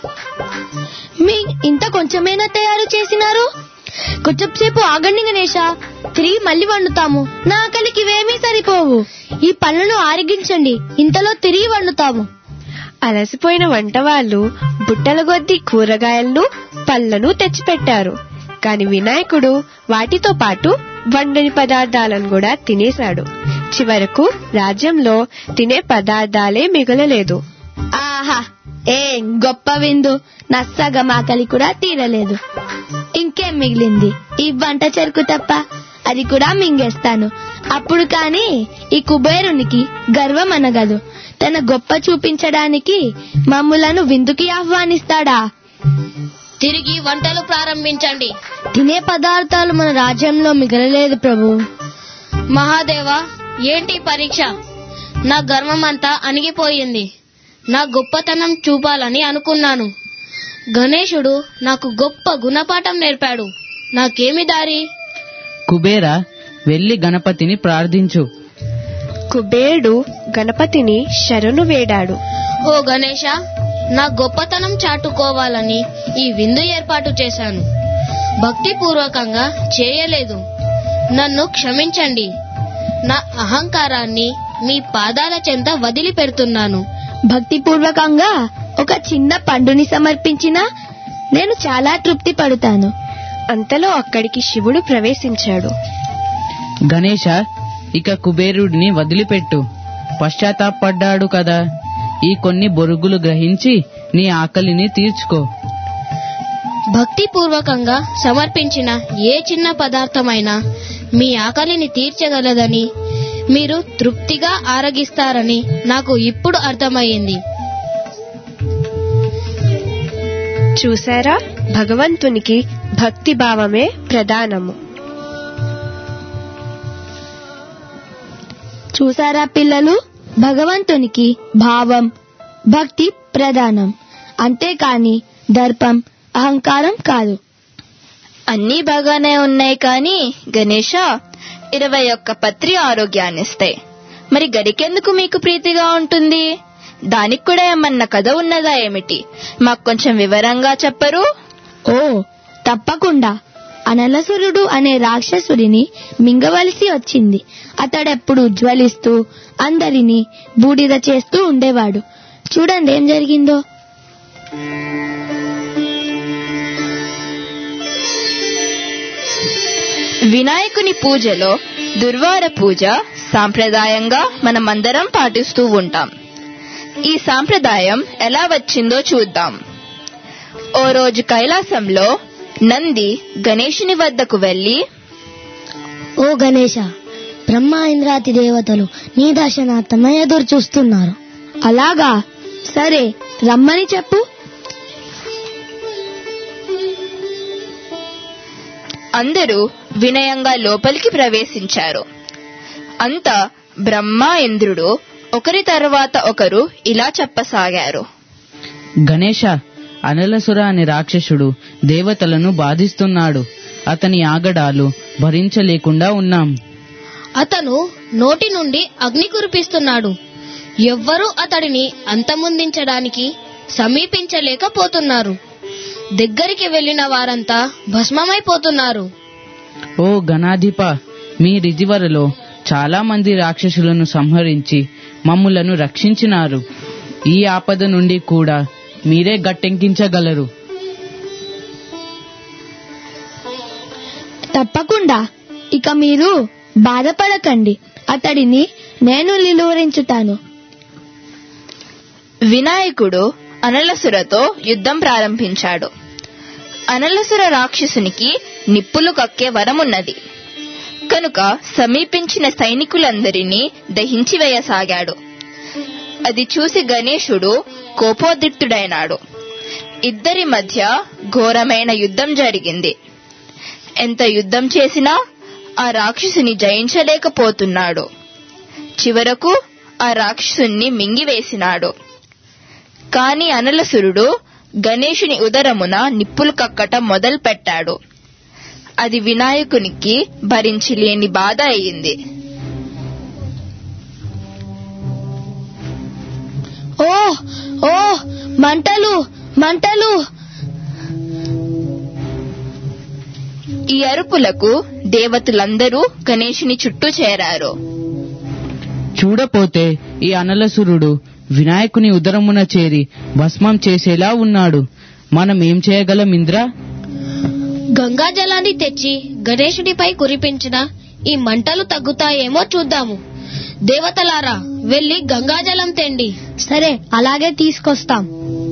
మీ ఇంత కొంచెమైనా తయారు చేసినారు కొంచెం సేపు ఆగండి గణేష తిరిగి మళ్ళీ వండుతాము నా ఆకలికి ఇవేమీ సరిపోవు ఈ పళ్ళను ఆరగించండి ఇంతలో తిరిగి వండుతాము అలసిపోయిన వంటవాళ్లు బుట్టల కొద్దీ కూరగాయలను పళ్ళను తెచ్చిపెట్టారు కాని వినాయకుడు వాటితో పాటు వండని పదార్థాలను కూడా తినేశాడు చివరకు రాజ్యంలో తినే పదార్థాలే మిగలలేదు ఆహా ఏం గొప్ప విందు నా సగం ఆకలి కూడా తీరలేదు ఇంకేం మిగిలింది ఈ వంట చెరుకు తప్ప అది కూడా మింగేస్తాను అప్పుడు కాని ఈ కుబేరునికి గర్వం అనగదు తన గొప్ప చూపించడానికి మమ్ములను విందుకి ఆహ్వానిస్తాడా తిరిగి వంటలు ప్రారంభించండి తినే పదార్థాలు మన రాజ్యంలో మిగలలేదు ప్రభు మహాదేవ ఏంటి పరీక్ష నా గర్వమంతా అణిగిపోయింది నా గొప్పతనం చూపాలని అనుకున్నాను గణేశుడు నాకు గొప్ప గుణపాఠం నేర్పాడు నాకేమి దారి కుబేర వెళ్లి గణపతిని ప్రార్థించు కుబేరుడు గణపతిని శరణు వేడాడు ఓ గణేష నా గొప్పతనం చాటుకోవాలని ఈ విందు ఏర్పాటు చేశాను భక్తిపూర్వకంగా చేయలేదు నన్ను క్షమించండి నా అహంకారాన్ని మీ పాదాల చెంత వదిలిపెడుతున్నాను భక్తిపూర్వకంగా ఒక చిన్న పండుని సమర్పించినా నేను చాలా తృప్తి పడుతాను అంతలో అక్కడికి శివుడు ప్రవేశించాడు గణేష ఇక కుబేరుడిని వదిలిపెట్టు పశ్చాత్తాపడ్డాడు కదా ఈ కొన్ని బొరుగులు గ్రహించి నీ ఆకలిని తీర్చుకో భక్తిపూర్వకంగా సమర్పించిన ఏ చిన్న పదార్థమైనా మీ ఆకలిని తీర్చగలదని మీరు తృప్తిగా ఆరగిస్తారని నాకు ఇప్పుడు అర్థమయ్యింది చూసారా భగవంతునికి భక్తి భావమే ప్రధానము చూసారా పిల్లలు భగవంతునికి భావం భక్తి ప్రధానం అంతేకాని దర్పం అహంకారం కాదు అన్నీ బాగానే ఉన్నాయి కానీ గణేష ఇరవై ఒక్క పత్రి ఆరోగ్యాన్నిస్తాయి మరి గడికెందుకు మీకు ప్రీతిగా ఉంటుంది దానికి కూడా ఏమన్నా కథ ఉన్నదా ఏమిటి మాకు కొంచెం వివరంగా చెప్పరు ఓ తప్పకుండా అనలసురుడు అనే రాక్షసుడిని మింగవలసి వచ్చింది అతడెప్పుడు జ్వలిస్తూ అందరినీ బూడిద చేస్తూ ఉండేవాడు చూడండి ఏం జరిగిందో వినాయకుని పూజలో దుర్వార పూజ సాంప్రదాయంగా మనమందరం పాటిస్తూ ఉంటాం ఈ సాంప్రదాయం ఎలా వచ్చిందో చూద్దాం ఓ రోజు కైలాసంలో నంది గణేషుని వద్దకు వెళ్లి ఓ గణేశ బ్రహ్మ ఇంద్రాతి దేవతలు నీ దర్శనార్థమై ఎదురు చూస్తున్నారు అలాగా సరే రమ్మని చెప్పు అందరూ వినయంగా లోపలికి ప్రవేశించారు అంతా బ్రహ్మ ఇంద్రుడు ఒకరి తర్వాత ఒకరు ఇలా చెప్పసాగారు గణేష అనలసుర అనే రాక్షసుడు దేవతలను బాధిస్తున్నాడు అతని ఆగడాలు భరించలేకుండా ఉన్నాం అతను నోటి నుండి అగ్ని కురిపిస్తున్నాడు ఎవ్వరూ అతడిని అంతమొందించడానికి సమీపించలేకపోతున్నారు దగ్గరికి వెళ్లిన వారంతా భస్మమైపోతున్నారు ఓ గణాధిప మీ రిజివరలో చాలా మంది రాక్షసులను సంహరించి మమ్ములను రక్షించినారు ఈ ఆపద నుండి కూడా మీరే గట్టెంకించగలరు తప్పకుండా ఇక మీరు బాధపడకండి అతడిని నేను నిలువరించుతాను వినాయకుడు అనలసురతో యుద్ధం ప్రారంభించాడు అనలసుర రాక్షసునికి నిప్పులు కక్కే వరమున్నది కనుక సమీపించిన సైనికులందరినీ దహించి వేయసాగాడు అది చూసి గణేశుడు కోపోద్రిక్తుడైనాడు ఇద్దరి మధ్య ఘోరమైన యుద్ధం జరిగింది ఎంత యుద్ధం చేసినా ఆ రాక్షసుని జయించలేకపోతున్నాడు చివరకు ఆ రాక్షసుని మింగివేసినాడు కాని అనలసురుడు గణేశుని ఉదరమున నిప్పులు కక్కటం మొదలు పెట్టాడు అది వినాయకునికి భరించలేని బాధ అయింది ఓ ఓ మంటలు మంటలు ఈ అరుపులకు దేవతలందరూ గణేశుని చుట్టూ చేరారు చూడపోతే ఈ అనలసురుడు వినాయకుని ఉదరమున చేరి భస్మం చేసేలా ఉన్నాడు మనం ఏం చేయగలం ఇంద్రా గంగా జలాన్ని తెచ్చి గణేశుడిపై కురిపించిన ఈ మంటలు తగ్గుతాయేమో చూద్దాము దేవతలారా వెళ్లి గంగాజలం తెండి సరే అలాగే తీసుకొస్తాం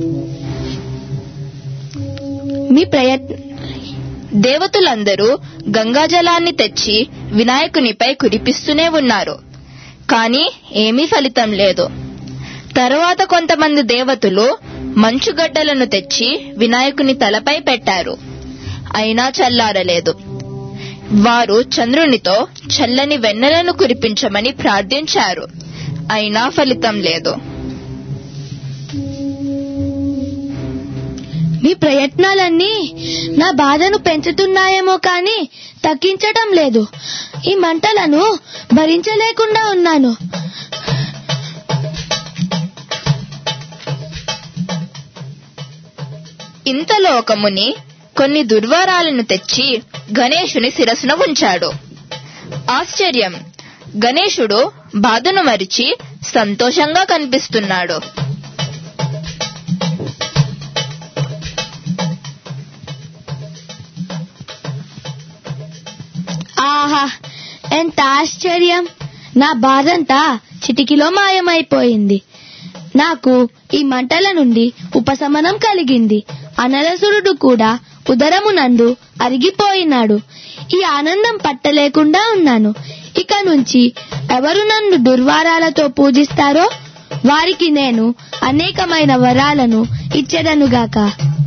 మీ ప్రయత్న దేవతలందరూ గంగాజలాన్ని తెచ్చి వినాయకునిపై కురిపిస్తూనే ఉన్నారు కాని ఏమీ ఫలితం లేదు తరువాత కొంతమంది దేవతలు మంచుగడ్డలను తెచ్చి వినాయకుని తలపై పెట్టారు అయినా చల్లారలేదు వారు చంద్రునితో చల్లని వెన్నెలను కురిపించమని ప్రార్థించారు అయినా ఫలితం లేదు మీ ప్రయత్నాలన్నీ నా బాధను పెంచుతున్నాయేమో కానీ తగ్గించటం లేదు ఈ మంటలను భరించలేకుండా ఉన్నాను ఇంతలో ఒక ముని కొన్ని దుర్వారాలను తెచ్చి గణేశుని శిరస్సున ఉంచాడు ఆశ్చర్యం గణేశుడు బాధను మరిచి సంతోషంగా కనిపిస్తున్నాడు ఆహా ఎంత ఆశ్చర్యం నా బాధంతా చిటికిలో మాయమైపోయింది నాకు ఈ మంటల నుండి ఉపశమనం కలిగింది అనరసురుడు కూడా ఉదరమునందు అరిగిపోయినాడు ఈ ఆనందం పట్టలేకుండా ఉన్నాను ఇక నుంచి ఎవరు నన్ను దుర్వారాలతో పూజిస్తారో వారికి నేను అనేకమైన వరాలను ఇచ్చేదనుగాక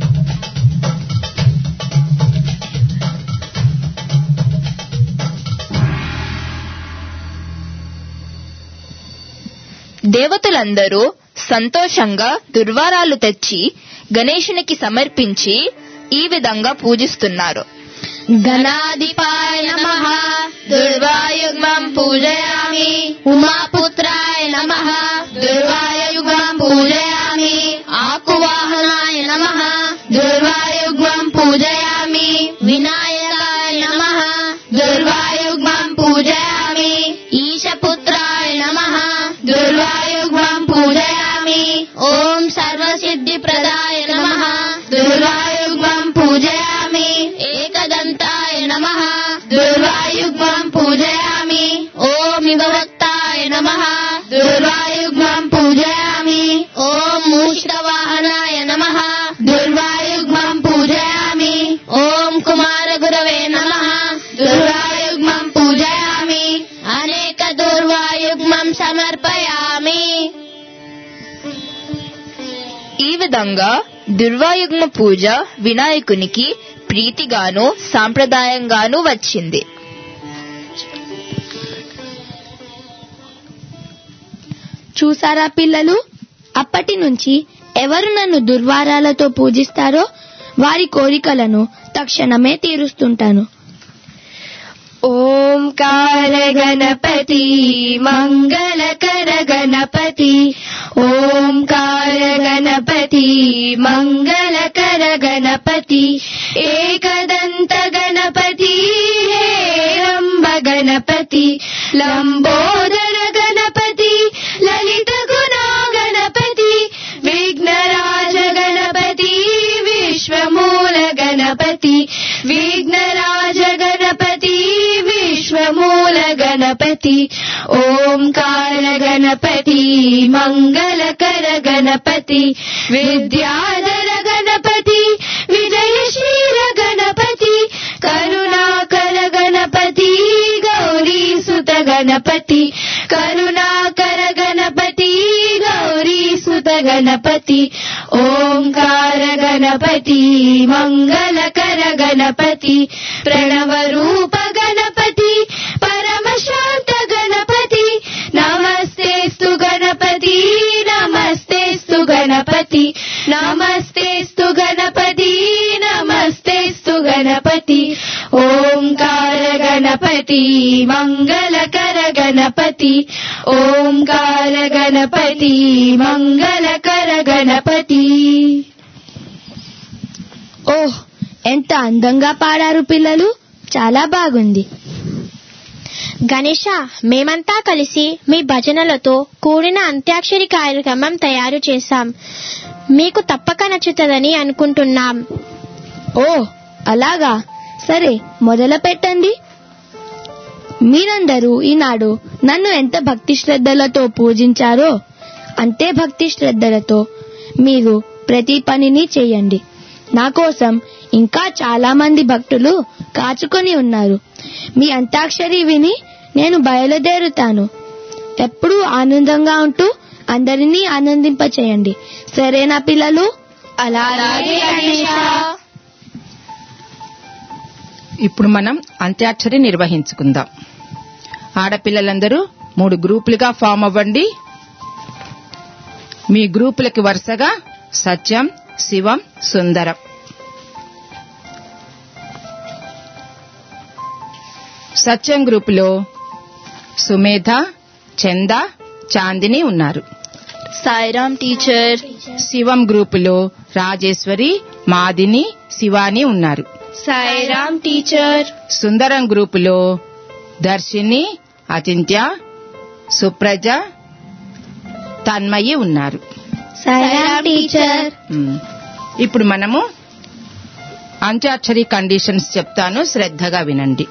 దేవతలందరూ సంతోషంగా దుర్వారాలు తెచ్చి గణేశునికి సమర్పించి ఈ విధంగా పూజిస్తున్నారు గణాధిపాయ నమః దుర్వాయుగ్మం పూజయామి ఉమాపుత్రాయ నమః దుర్వాయుగ్మం పూజయామి ఆకువాహనాయ నమః దుర్వాయుగ్మం పూజయామి వినాయకాయ నమః దుర్వాయుగ్మం పూజయామి ఈశపుత్రాయ నమః దుర్వాయుగ్మం పూజయామి ఓం సర్వసిద్ధి ప్రదాయ నమః దుర్వాయుగ్మం పూజయామి ఏకదంతాయ నమః దుర్వాయుగ్మం పూజయామి ఓం విభక్తాయ నమః దుర్వాయుగ్మం పూజయామి ఓం మూషికవాహనాయ నమః దుర్వాయుగ్మం పూజయామి ఓం కుమారగురవే నమః దుర్వాయుగ్మం పూజయామి అనేక దుర్వాయుగ్మం సమర్పయామి ఈ విధంగా దుర్వాయుగ్మ పూజ వినాయకునికి ప్రీతిగాను సాంప్రదాయంగాను వచ్చింది చూసారా పిల్లలు అప్పటి నుంచి ఎవరు నన్ను దుర్వారాలతో పూజిస్తారో వారి కోరికలను తక్షణమే తీరుస్తుంటాను ఓంకార గణపతి మంగళకర గణపతి ఓంకార గణపతి మంగళకర గణపతి ఏకదంత గణపతి హేరంబ గణపతి లంబోదర గణపతి లలిత గుణా గణపతి విఘ్నరాజ గణపతి విశ్వమూల గణపతి విఘ్నరాజ గణపతి విశ్వమూల గణపతి ఓంకార గణపతి మంగళకర గణపతి విద్యాధర గణపతి విజయశీల గణపతి కరుణాకర గణపతి గౌరీ సుత గణపతి కరుణాకర గణపతి గౌరీ సుత గణపతి ఓంకార గణపతి మంగళకర గణపతి ప్రణవ రూప గణపతి పరమశాంత గణపతి నమస్తేస్తు గణపతి నమస్తేస్తు గణపతి నమస్తేస్తు గణపతి నమస్తేస్తు గణపతి ఓంకార గణపతి మంగళకర గణపతి ఓంకార గణపతి మంగళకర గణపతి ఓహ్ ఎంత అందంగా పాడారు పిల్లలు చాలా బాగుంది గణేష మేమంతా కలిసి మీ భజనలతో కూడిన అంత్యాక్షరి కార్యక్రమం తయారు చేశాం మీకు తప్పక నచ్చుతుందని అనుకుంటున్నాం ఓ అలాగా సరే మొదలు పెట్టండి మీరందరూ ఈనాడు నన్ను ఎంత భక్తి శ్రద్ధలతో పూజించారో అంతే భక్తి శ్రద్ధలతో మీరు ప్రతి పనిని చేయండి నా కోసం ఇంకా చాలా మంది భక్తులు కాచుకొని ఉన్నారు మీ అంతాక్షరి విని నేను బయలుదేరుతాను ఎప్పుడూ ఆనందంగా ఉంటూ అందరినీ ఆనందింపచేయండి సరేనా పిల్లలు అలాగే ఇప్పుడు మనం అంత్యాక్షరి నిర్వహించుకుందాం ఆడపిల్లలందరూ మూడు గ్రూపులుగా ఫామ్ అవ్వండి మీ గ్రూపులకి వరుసగా సత్యం శివం సుందరం సత్యం గ్రూపులో సుమేధ చంద చాందిని ఉన్నారు సాయిరామ్ టీచర్ శివం గ్రూపులో రాజేశ్వరి మాదిని శివాని ఉన్నారు సాయిరామ్ టీచర్ సుందరం గ్రూపులో దర్శిని అచింత్య సుప్రజ తన్మయి ఉన్నారు సాయిరామ్ టీచర్ మ్. ఇప్పుడు మనము అంత్యాక్షరి కండిషన్స్ చెప్తాను శ్రద్ధగా వినండి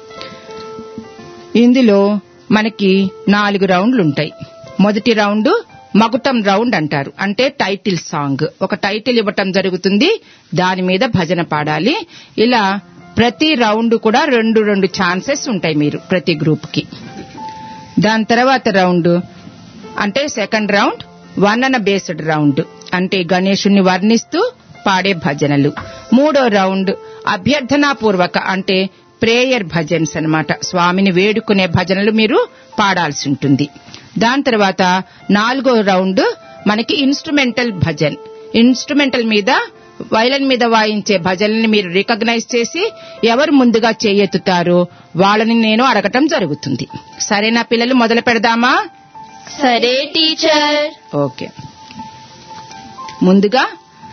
ఇందులో మనకి నాలుగు రౌండ్లు ఉంటాయి మొదటి రౌండ్ మగుటం రౌండ్ అంటారు అంటే టైటిల్ సాంగ్ ఒక టైటిల్ ఇవ్వటం జరుగుతుంది దాని మీద భజన పాడాలి ఇలా ప్రతి రౌండ్ కూడా రెండు రెండు ఛాన్సెస్ ఉంటాయి మీరు ప్రతి గ్రూప్ కి దాని తర్వాత రౌండ్ అంటే సెకండ్ రౌండ్ వర్ణన బేస్డ్ రౌండ్ అంటే గణేశుణ్ణి వర్ణిస్తూ పాడే భజనలు మూడో రౌండ్ అభ్యర్థనాపూర్వక అంటే ప్రేయర్ భజన్స్ అన్నమాట స్వామిని వేడుకునే భజనలు మీరు పాడాల్సి ఉంటుంది దాని తర్వాత నాలుగో రౌండ్ మనకి ఇన్స్ట్రుమెంటల్ భజన్ ఇన్స్ట్రుమెంటల్ మీద వైలన్ మీద వాయించే భజనని మీరు రికగ్నైజ్ చేసి ఎవరు ముందుగా చేయెత్తుతారో వాళ్ళని నేను అడగటం జరుగుతుంది సరేనా పిల్లలు మొదలు పెడదామా సరే టీచర్ ఓకే ముందుగా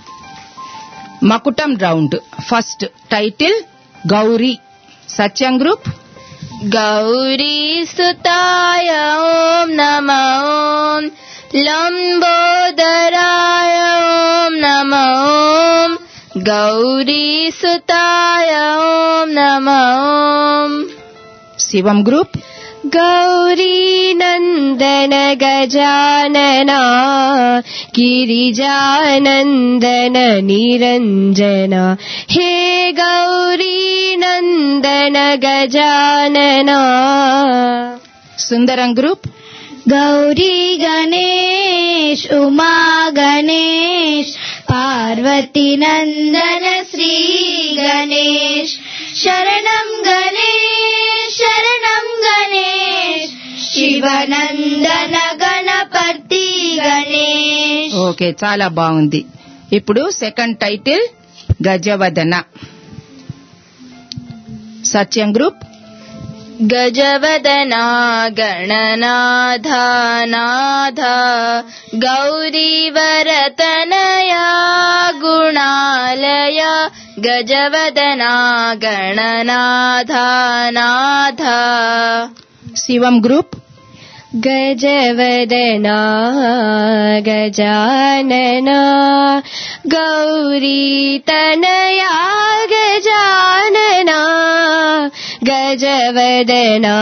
మకుటం round first title Gauri Satyam group Gauri సుతాయ ఓం నమ ఓం లంబోదరాయ ఓం నమ ఓం గౌరీ సుతాయ ఓం నమ ఓం శివం గ్రూప్ गौरी नन्दन गजानना गिरिजानन्दन निरञ्जना हे गौरी नन्दन गजानना సుందరం గ్రూప్ గౌరీ గణేష్ ఉమా గణేష్ పార్వతి నందన శ్రీ గణేష్ శరణం గణేష్ శరణం గణేష్ శివనందన గణపతి గణేష్ ఓకే చాలా బాగుంది ఇప్పుడు second title Gajavadana Satyam group Gajavadana गणनाधानाथ गौरीवरतनया गुणालय गजवदना गणनाधानाथ శివం గ్రూప్ गजवदना गजानना गौरीतनया गजानना गजवदना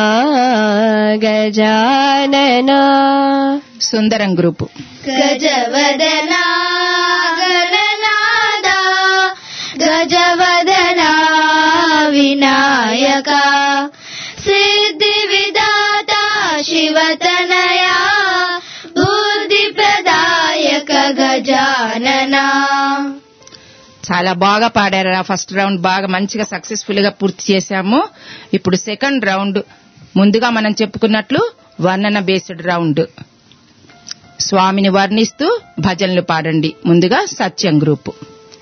गजानना సుందరం గ్రూప్ గజవదనా గణనాద గజవదనా వినాయక సిద్ధి విధాత శివతనయా బుద్ధి ప్రదాయక గజాననా చాలా బాగా పాడారు ఆ ఫస్ట్ రౌండ్ బాగా మంచిగా సక్సెస్ఫుల్ గా పూర్తి చేశాము ఇప్పుడు సెకండ్ రౌండ్ ముందుగా మనం చెప్పుకున్నట్లు వర్ణన బేస్డ్ రౌండ్ స్వామిని వర్ణిస్తూ భజనలు పాడండి ముందుగా సత్యం గ్రూప్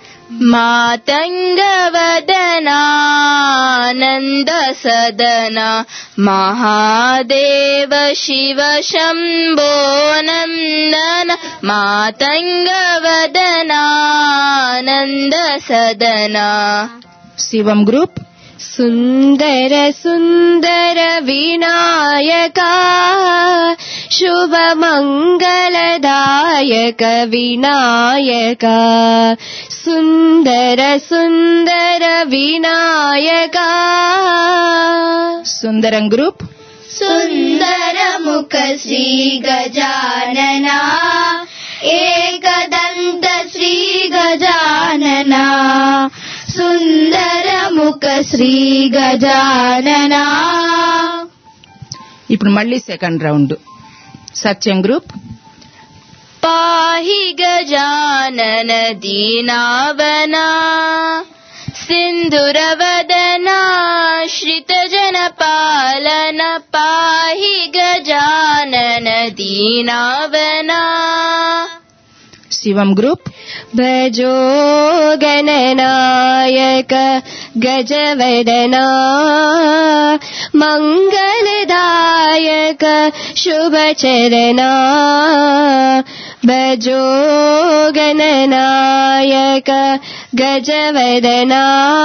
मातङ्गवदनानन्द सदना महादेव शिव शम्भो नन्दन मातङ्गवदनानन्द सदना శివం గ్రూప్ सुन्दर सुन्दर विनायका शुभमङ्गलदायक विनायका सुन्दर सुन्दर विनायका సుందరం గ్రూప్ సుందరముఖ శ్రీ గజాననా ఏకదంత శ్రీ గజాననా సుందరముఖ శ్రీ గజాననా ఇప్పుడు మళ్ళీ సెకండ్ రౌండ్ సత్యం గ్రూప్ पाहि गजानन दीनावना सिन्दुरवदना श्रितजनपालन पाहि गजानन दीनावना శివం గ్రూప్ भजो गणनायक गजवदना मङ्गलदायक शुभचरणा भजो गणनायक गजवदना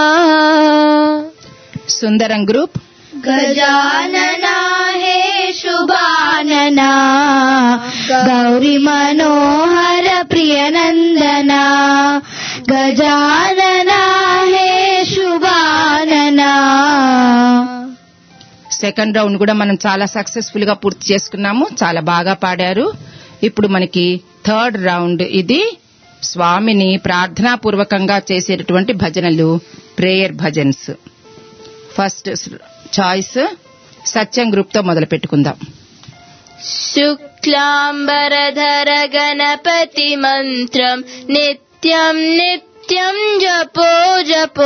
సుందరం గ్రూప్ గజాననా హే శుభాననా గౌరి మనోహర ప్రియనందనా గజాననా హే శుభాననా సెకండ్ రౌండ్ కూడా మనం చాలా సక్సెస్ఫుల్ గా పూర్తి చేసుకున్నాము చాలా బాగా పాడారు ఇప్పుడు మనకి థర్డ్ రౌండ్ ఇది స్వామిని ప్రార్థనాపూర్వకంగా చేసేటటువంటి భజనలు prayer bhajans first choice Satyam group తో మొదలు పెట్టుకుందాం शुक्लाम्बरधर गणपति मन्त्रम् नित्यम् नित्यम् जपो जपो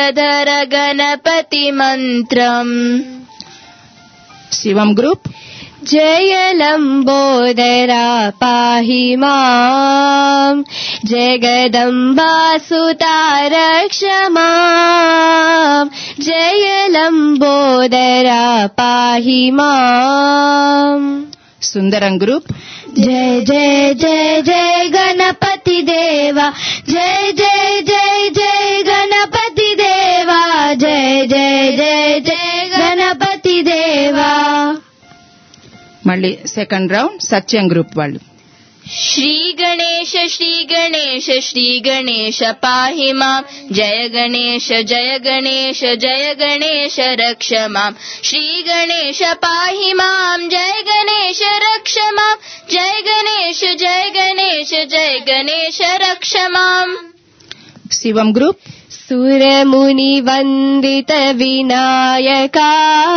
शुक्लाम्बरधर गणपति मन्त्रम् శివం గ్రూప్ जय लम्बोदरा पाहि माम् जगदम्बासुता रक्ष माम् जय लम्बोदरा पाहि माम् సుందరం గ్రూప్ जय जय जय जय गणपति देवा जय जय जय जय गणपति देवा जय जय जय जय गणपति देवा మళ్ళీ సెకండ్ రౌండ్ సత్యం గ్రూప్ వాళ్ళు श्री गणेश श्री गणेश श्री गणेश पाहि माम् जय गणेश जय गणेश जय गणेश रक्ष माम् श्री गणेश पाहि माम् जय गणेश रक्ष माम् जय गणेश जय गणेश जय गणेश रक्ष माम् శివం గ్రూప్ सुरमुनिवन्दित विनायका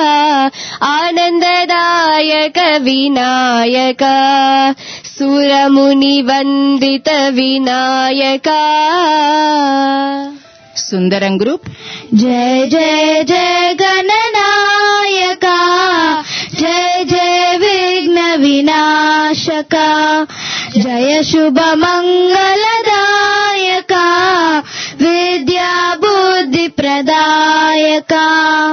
आनन्ददायक विनायक सुरमुनिवन्दित विनायका సుందరం గ్రూప్ जय जय जय गणनायका जय जय विघ्न विनाशका जय शुभ मङ्गलदायका विद्या बुद्धि प्रदायका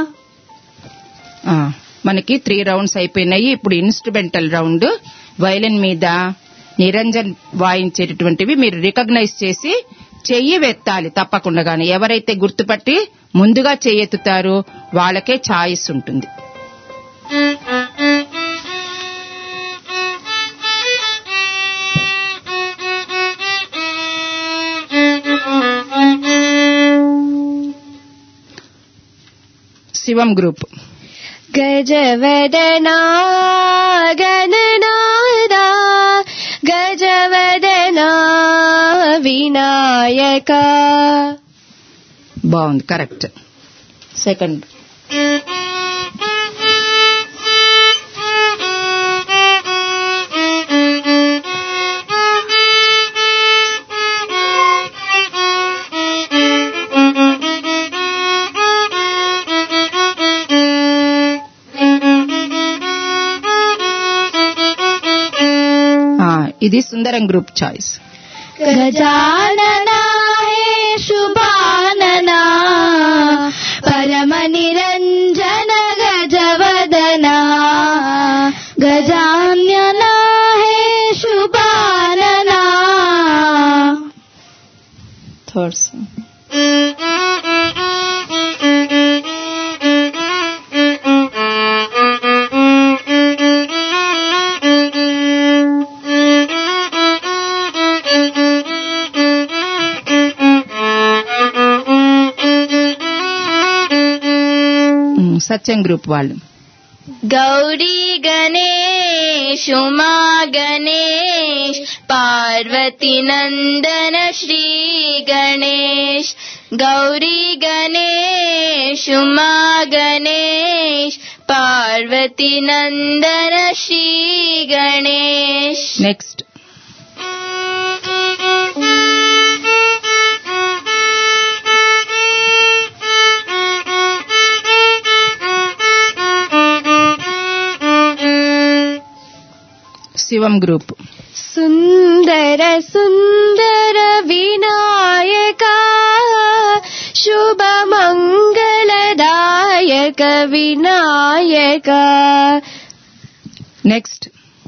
ఆ, మనకి త్రీ రౌండ్స్ అయిపోయినాయి ఇప్పుడు ఇన్స్ట్రుమెంటల్ రౌండ్ వైలిన్ మీద నిరంజన్ వాయించేటటువంటివి మీరు రికగ్నైజ్ చేసి చెయ్యి వెత్తాలి తప్పకుండా గాని ఎవరైతే గుర్తుపట్టి ముందుగా చెయ్యెత్తుతారో వాళ్ళకే ఛాయిస్ ఉంటుంది శివం గ్రూప్ गजवदना गणनादा गजवदना विनायका బాగుంది కరెక్ట్ సెకండ్ ఆ, ఇది సుందరం గ్రూప్ చాయిస్ गजानना हे शुभानना परम निरञ्जन गजवदना गजान्यना हे शुभानना థర్డ్ సత్యం గ్రూప్ వాళ్ళు गौरी गणेश उमा गणेश पार्वती नन्दन श्री गणेश गौरी गणेश उमा गणेश पार्वती नन्दन श्री गणेश నెక్స్ట్ శివం గ్రూప్ सुन्दर सुन्दर विनायका शुभमङ्गलदायक विनायका నెక్స్ట్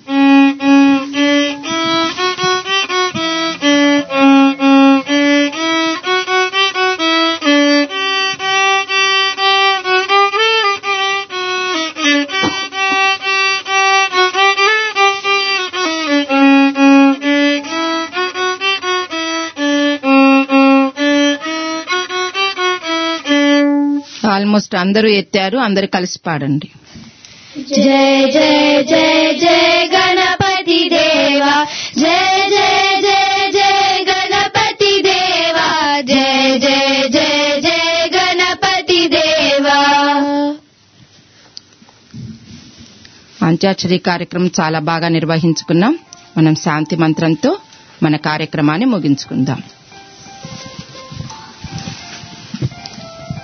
ఆల్మోస్ట్ అందరూ ఎత్తారు అందరు కలిసి పాడండి जय जय जय जय गणपति देवा जय जय जय जय गणपति देवा जय जय जय जय गणपति देवा అంత్యాక్షరి కార్యక్రమం చాలా బాగా నిర్వహించుకున్నాం మనం శాంతి మంత్రంతో మన కార్యక్రమాన్ని ముగించుకుందాం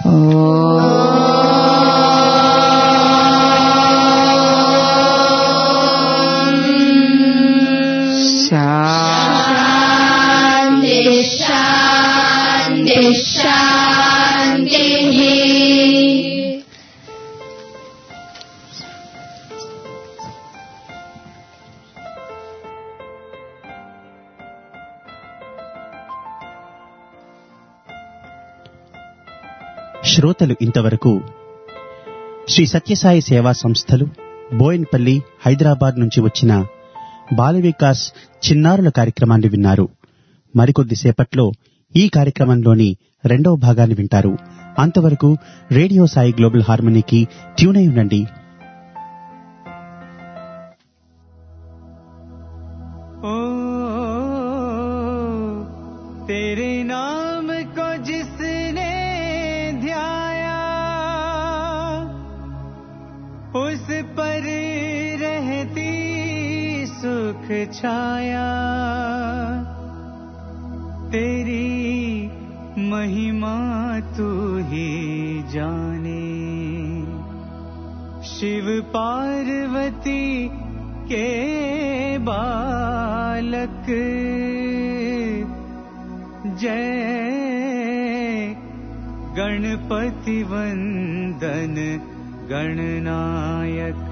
ఓ శ్రోతలు ఇంతవరకు శ్రీ సత్యసాయి సేవా సంస్థలు బోయిన్పల్లి హైదరాబాద్ నుంచి వచ్చిన బాల వికాస్ చిన్నారుల కార్యక్రమాన్ని విన్నారు మరికొద్ది సేపట్లో ఈ కార్యక్రమంలోని రెండవ భాగాన్ని వింటారు అంతవరకు రేడియో సాయి గ్లోబల్ హార్మనీకి ట్యూన్ అయి ఉండండి ओ तेरे नाम को जिसने ध्याया उस पर रहती सुख छाया तेरी महिमा तू ही जाने शिव पार्वती के बालक जय गणपति वंदन गणनायक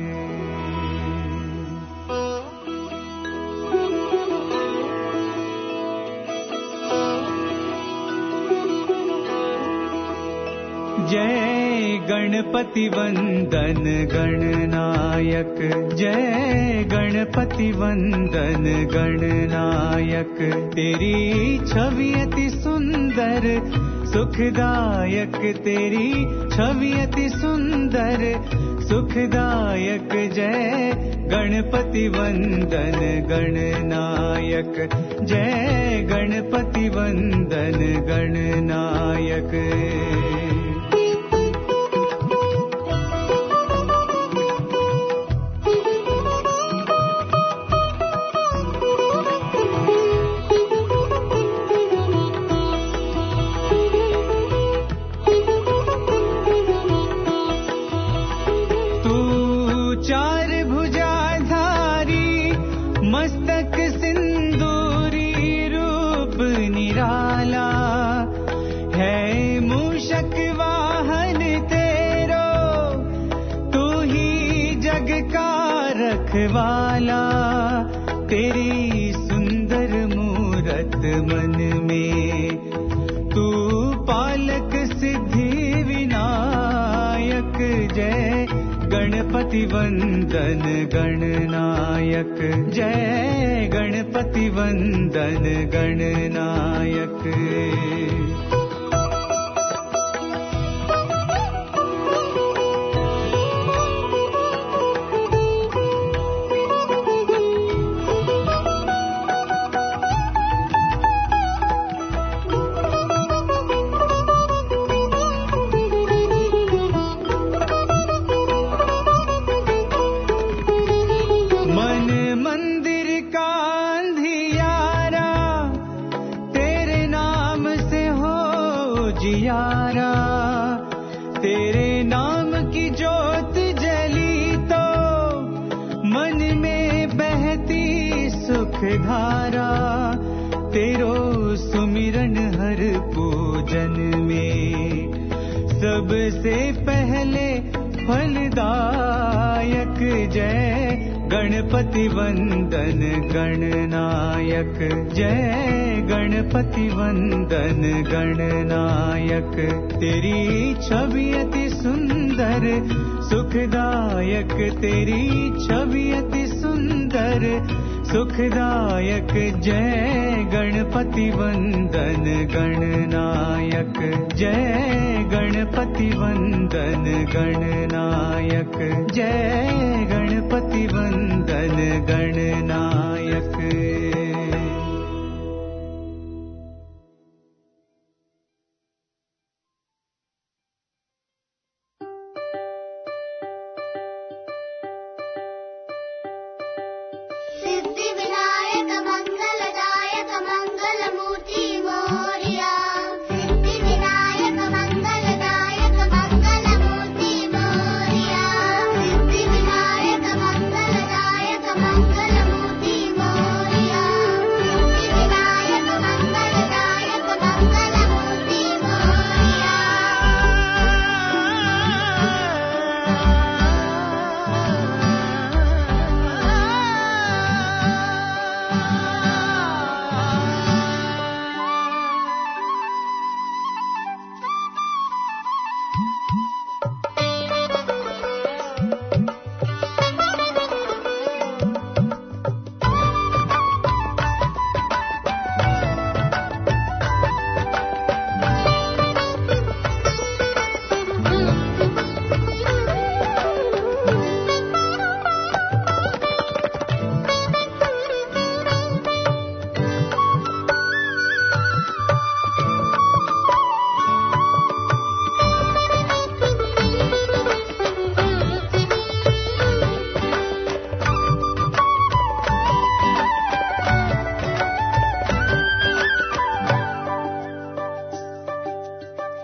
जय गणपति वंदन गणनायक जय गणपति वंदन गणनायक तेरी छवि अति सुंदर सुखदायक तेरी छवि अति सुंदर सुखदायक जय गणपति वंदन गणनायक जय गणपति वंदन गणनायक तू चार भुजाधारी मस्तक सिंदूरी रूप निराला है मूषक वाहन तेरो तू ही जग का रखवाला तेरी सुंदर मूरत मन में तू पालक सिद्धि विनायक जय गणपति वंदन गणनायक जय गणपति वंदन गणनायक मन मंदिर का अंधियारा तेरे नाम से हो जियारा तेरे नाम की जोत जली तो मन में बहती सुख धारा तेरो सुमिरन हर पूजन में सबसे पहले फलदायक जय गणपति वंदन गणनायक जय गणपति वंदन गणनायक तेरी छवि अति सुंदर सुखदायक तेरी छवि अति सुंदर सुखदायक जय गणपति वंदन गणनायक जय गणपति वंदन गणनायक जय गणपति वंदन गणनायक सिद्धिविनायक मङ्गलदायक मङ्गलमूर्ति मोर्या सिद्धिविनायक मङ्गलदायक मङ्गलमूर्ति मोर्या सिद्धिविनायक मङ्गलदायक मङ्गलमूर्ति मोर्या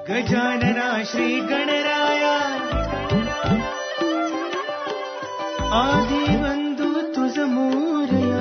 गजानना श्रीगणराया आदिवन्दु तुझ मोरया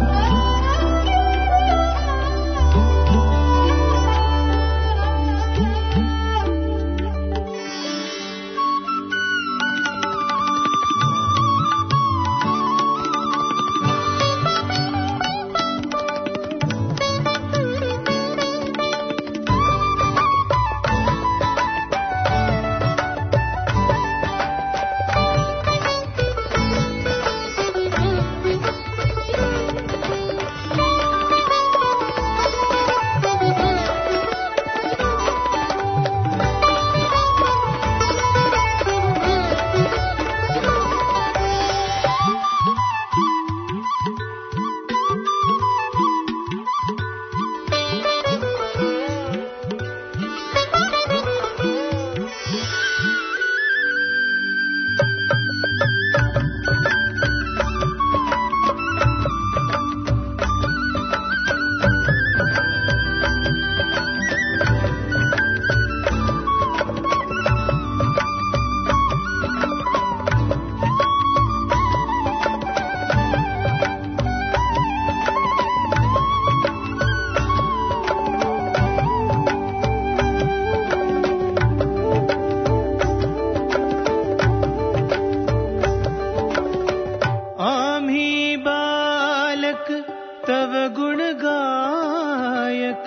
आम्ही बालक तव गुण गायक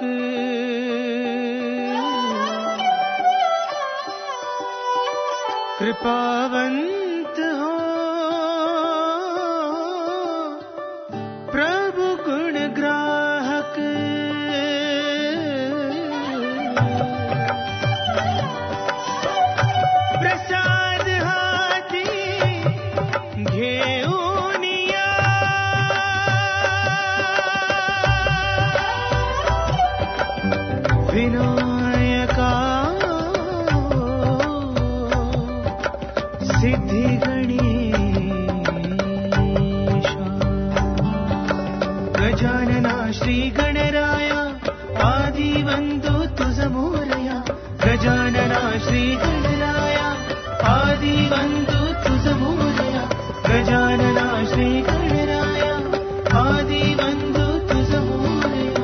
कृपावंत हो प्रभु गुण ग्राहक प्रसाद हाती घेऊन या विनायका सिद्धी गणेशा गजानना श्री गणराया आदिवन्दो तुझ मोरया गजानना श्री गणराया आदिवन्दो तुझ मोरया गजानना श्री गणराया आदिवन्दो तुझ मोरया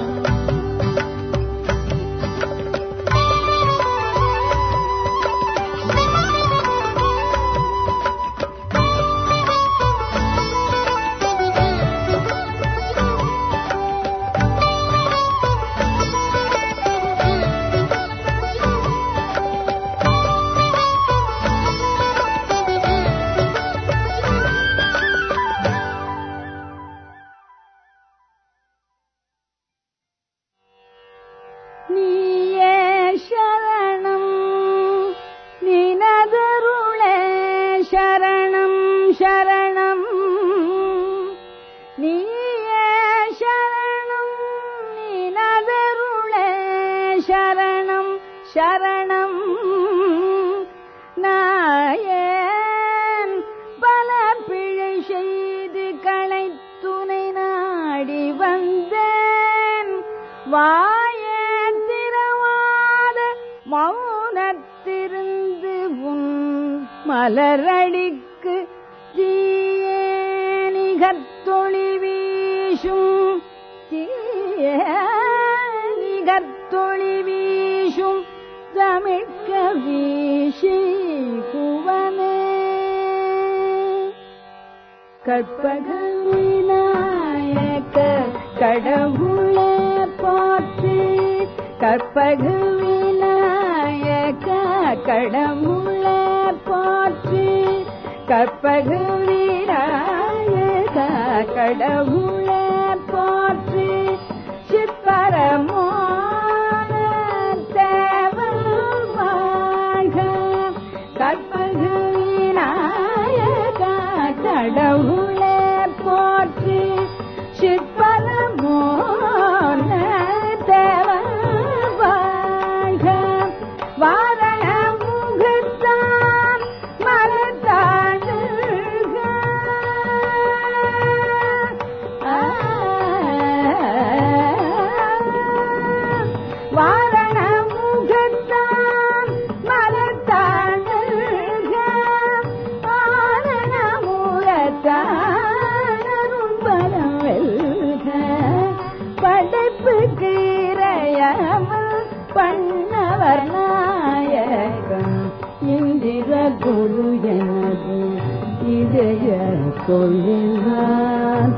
நீயே சரணம் நினதருளே சரணம் சரணம் நீயே சரணம் நினதருளே சரணம் சரணம் நாயேன் பல பிழை செய்து களைத்துனை நாடி வந்தேன் வாயே திறவாத மௌனத்திருந்து உன் மலரடிக்கு தீயே நிகர்த்தொளி வீசும் தீயே நிகர்த்தொளி வீசும் தமிழ்க்க வீசி குவனே கற்பக விநாயக கடவுளே போற்றி கற்பக விநாயக கடவுளே போற்றி கற்பக விநாயக கடவுளே போற்றி சிற்பரமோன தேவன் வாழ்க கற்பக விநாயக கடவுளே போற்றி சிற்பரமோன தேவன் வாழ்க வாரண முகத்தான் மலத்தாடுக ஆ கொள்ளினான்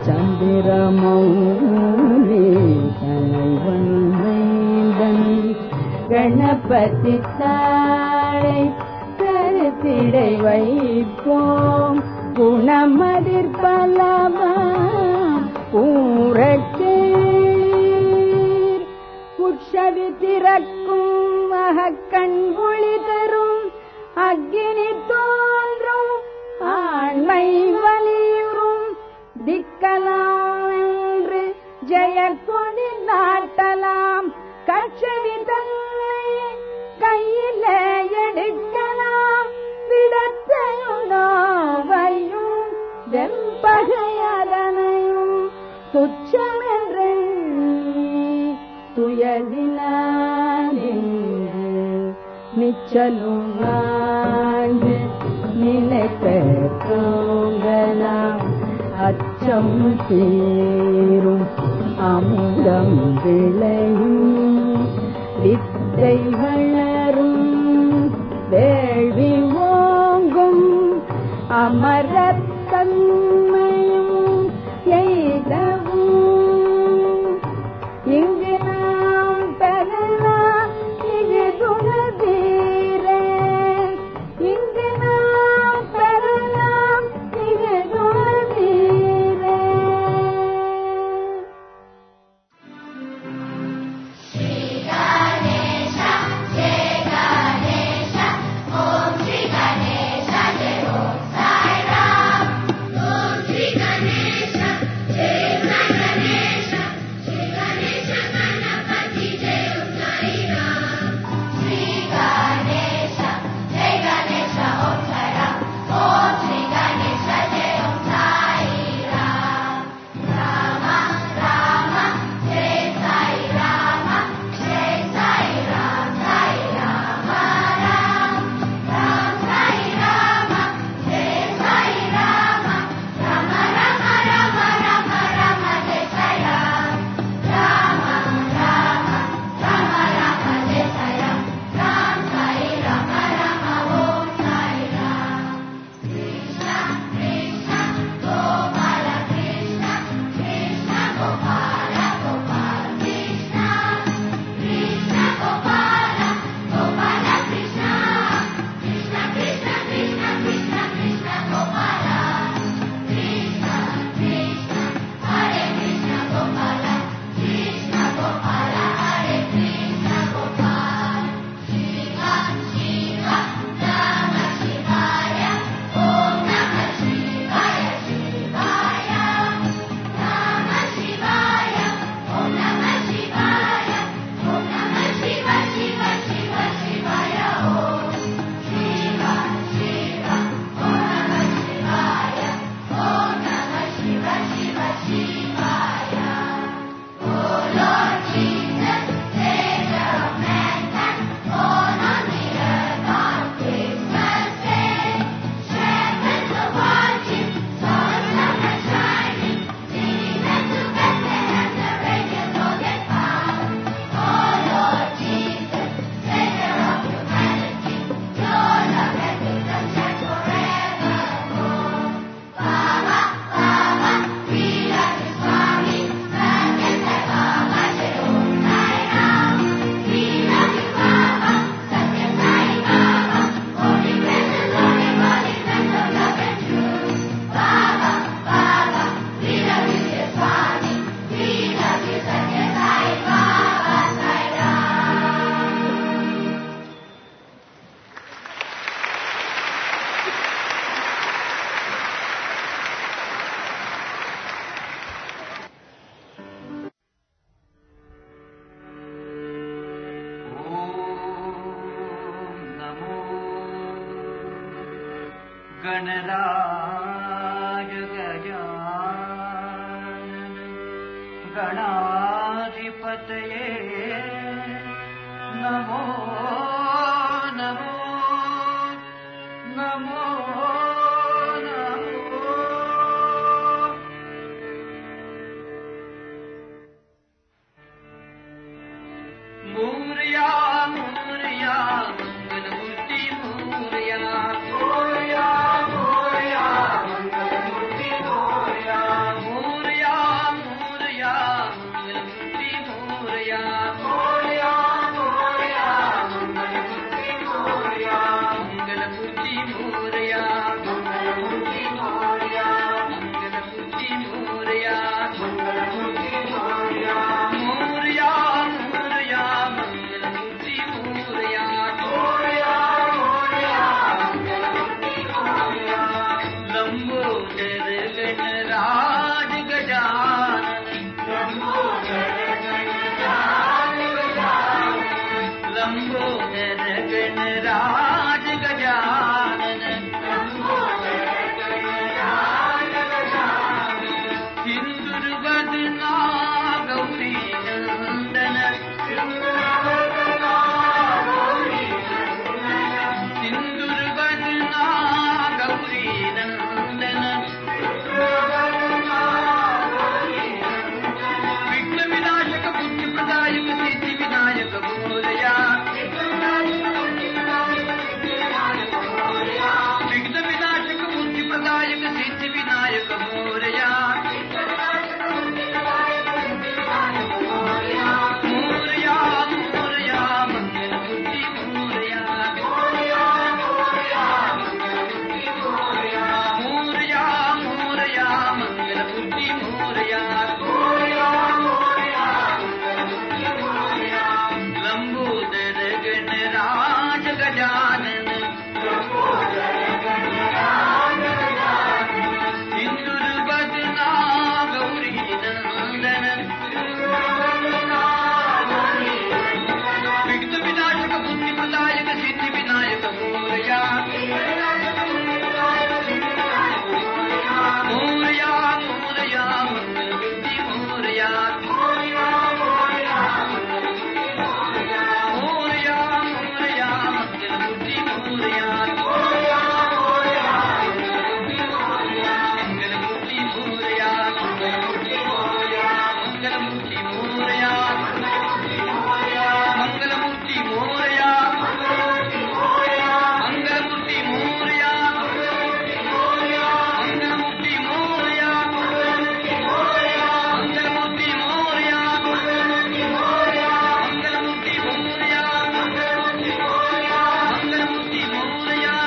சந்திரமௌலி தலைவன் மைந்தன் கணபதி தாழை கருத்திடை வைப்போம் குணமதிர் பலமா கூறச்சேர் உட்சவி திறக்கும் மகக்கண் ஒளி தரும் அக்கினி தோன்றும் ஆண்மை வலியுறும் திக்கலாம் என்று ஜெயக்கொடி நாட்டலாம் கட்சவி தன்னை கையிலே எடுக்கலாம் விடத்தையும் நோவையும் வெம்பகையதனையும் துச்சமென்று துயலினான் நிச்சலும் ஆண்டு நிலைப்பெற்றோங்கலாம் அச்சம் தீரும் அமுதம் விளையும் வித்தை வளரும் வேள்வி ஓங்கும் அமரத்தன்மையும் எய்தவும் இங்கு நாம் பெறலாம் இது குணதீரே இங்கு நாம் பெறலாம் இது குணதீரே गणराज गजानन गणाधिपतये नमो नमो नमो नमो मोरया मोरया मंगलमूर्ति मोरया मोरया मोरया मंगलमूर्ति लंबोदर गणराज गजानन सिंदूरवदना गौरी नंदन सिंदूरवदना गौरी नंदन विघ्न विनाशक बुद्धि प्रदायक सिद्धि विनायक मोरया विघ्न विनाशक बुद्धि प्रदायक सिद्धि विनायक मोरया मोरया मोरया मंगल बुद्धि मोरया मोरया मोरया मंगल बुद्धि मोरया लंबोदर गणराज गजानन सिंदूरवदना गौरी नंदन विघ्न विनाशक बुद्धि प्रदायक सिद्धि विनायक मोरया मोरया मोरया मंगल बुद्धि मोरया मोरया मोरया मंगल बुद्धि मोरया मंगल बुद्धि मोरया मंगल बुद्धि मोरया मंगल बुद्धि मोरया मंगल बुद्धि मोरया मंगल बुद्धि मोरया मंगल बुद्धि मोरया मंगल बुद्धि मोरया मंगल बुद्धि मोरया मंगल बुद्धि मोरया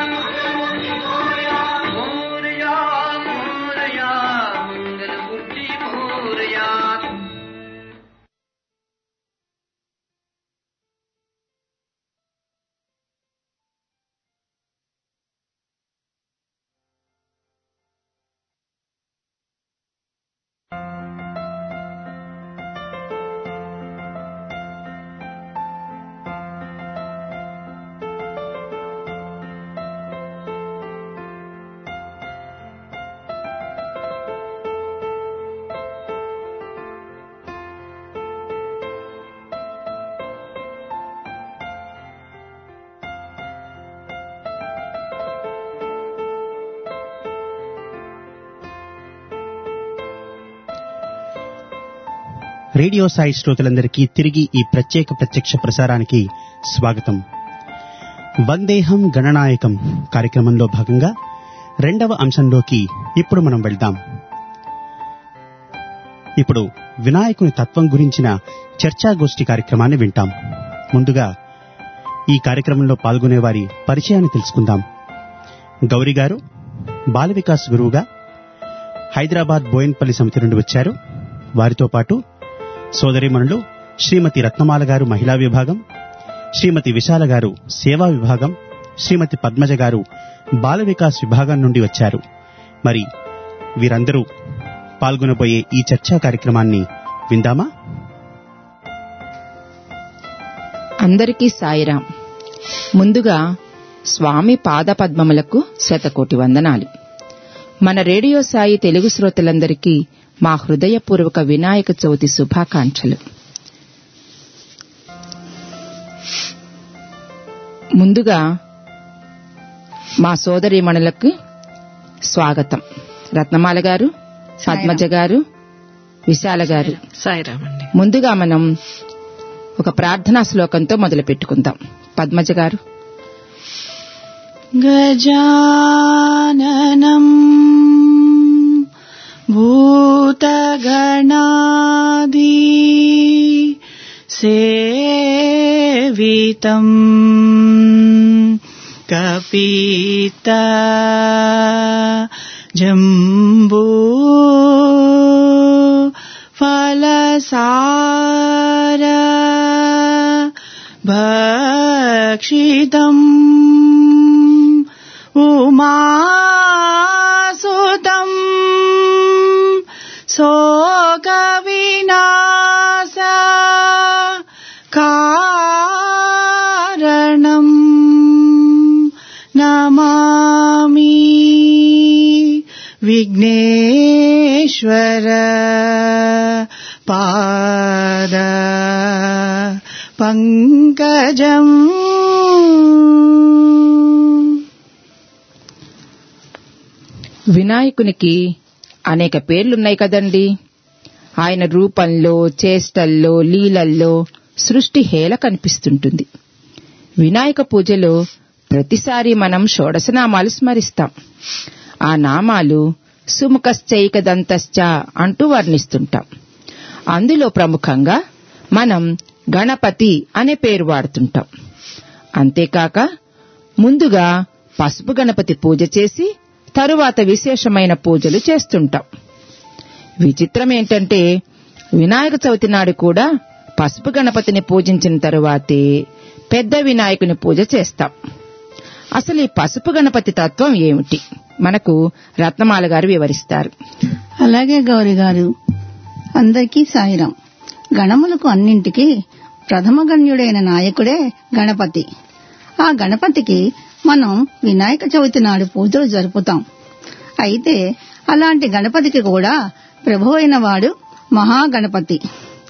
मोरया मोरया मंगल बुद्धि मोरया రేడియో సాయి శ్రోతలందరికీ తిరిగి ఈ ప్రత్యేక ప్రత్యక్ష ప్రసారానికి స్వాగతం వందేహం గణనాయకం కార్యక్రమంలో భాగంగా రెండవ అంశంలోకి ఇప్పుడు మనం వెళ్దాం ఇప్పుడు వినాయకుని తత్వం గురించిన చర్చాగోష్ఠి కార్యక్రమాన్ని వింటాం ముందుగా ఈ కార్యక్రమంలో పాల్గొనే వారి పరిచయాన్ని తెలుసుకుందాం గౌరీ గారు బాల వికాస్ గురువుగా హైదరాబాద్ బోయన్పల్లి సమితి నుండి వచ్చారు వారితో పాటు సోదరిమణులు శ్రీమతి రత్నమాల గారు మహిళా విభాగం శ్రీమతి విశాల గారు సేవా విభాగం శ్రీమతి పద్మజ గారు బాల వికాస్ విభాగం నుండి వచ్చారు మరి వీరందరూ పాల్గొనబోయే ఈ చర్చా కార్యక్రమాన్ని విందామా అందరికీ సాయిరాం ముందుగా స్వామి పాదపద్మములకు శతకోటి వందనాలు మన రేడియో సాయి తెలుగు శ్రోతలందరికీ మా హృదయపూర్వక వినాయక చవితి శుభాకాంక్షలు ముందుగా మా సోదరీమణులకు స్వాగతం రత్నమాల గారు పద్మజ గారు విశాల గారు సాయిరామండి ముందుగా మనం ఒక ప్రార్థనా శ్లోకంతో మొదలు పెట్టుకుందాం పద్మజ గారు गजाननम् भूतगणादि सेवितम् कपीत जम्बू फलसार भक्षितम् उमासुतम् शोकविनाश శరణం నమామి విఘ్నేశ్వర పాద పంకజం వినాయకునికి అనేక పేర్లున్నాయి కదండి ఆయన రూపంలో చేష్టల్లో లీలల్లో సృష్టి హేళ కనిపిస్తుంటుంది వినాయక పూజలో ప్రతిసారి మనం షోడశనామాలు స్మరిస్తాం ఆ నామాలు సుముఖశ్చైకదంతశ్చ అంటూ వర్ణిస్తుంటాం అందులో ప్రముఖంగా మనం గణపతి అనే పేరు వాడుతుంటాం అంతేకాక ముందుగా పసుపు గణపతి పూజ చేసి తరువాత విశేషమైన పూజలు చేస్తుంటాం విచిత్రం ఏంటంటే వినాయక చవితి నాడు కూడా పసుపు గణపతిని పూజించిన తరువాతే పెద్ద వినాయకుని పూజ చేస్తాం అసలు ఈ పసుపు గణపతి తత్వం ఏమిటి మనకు రత్నమాల గారు వివరిస్తారు అలాగే గౌరి గారు అందరికీ సాయిరం గణములకు అన్నింటికీ ప్రథమ గణ్యుడైన నాయకుడే గణపతి ఆ గణపతికి మనం వినాయక చవితి నాడు పూజలు జరుపుతాం అయితే అలాంటి గణపతికి కూడా ప్రభు అయిన వాడు మహాగణపతి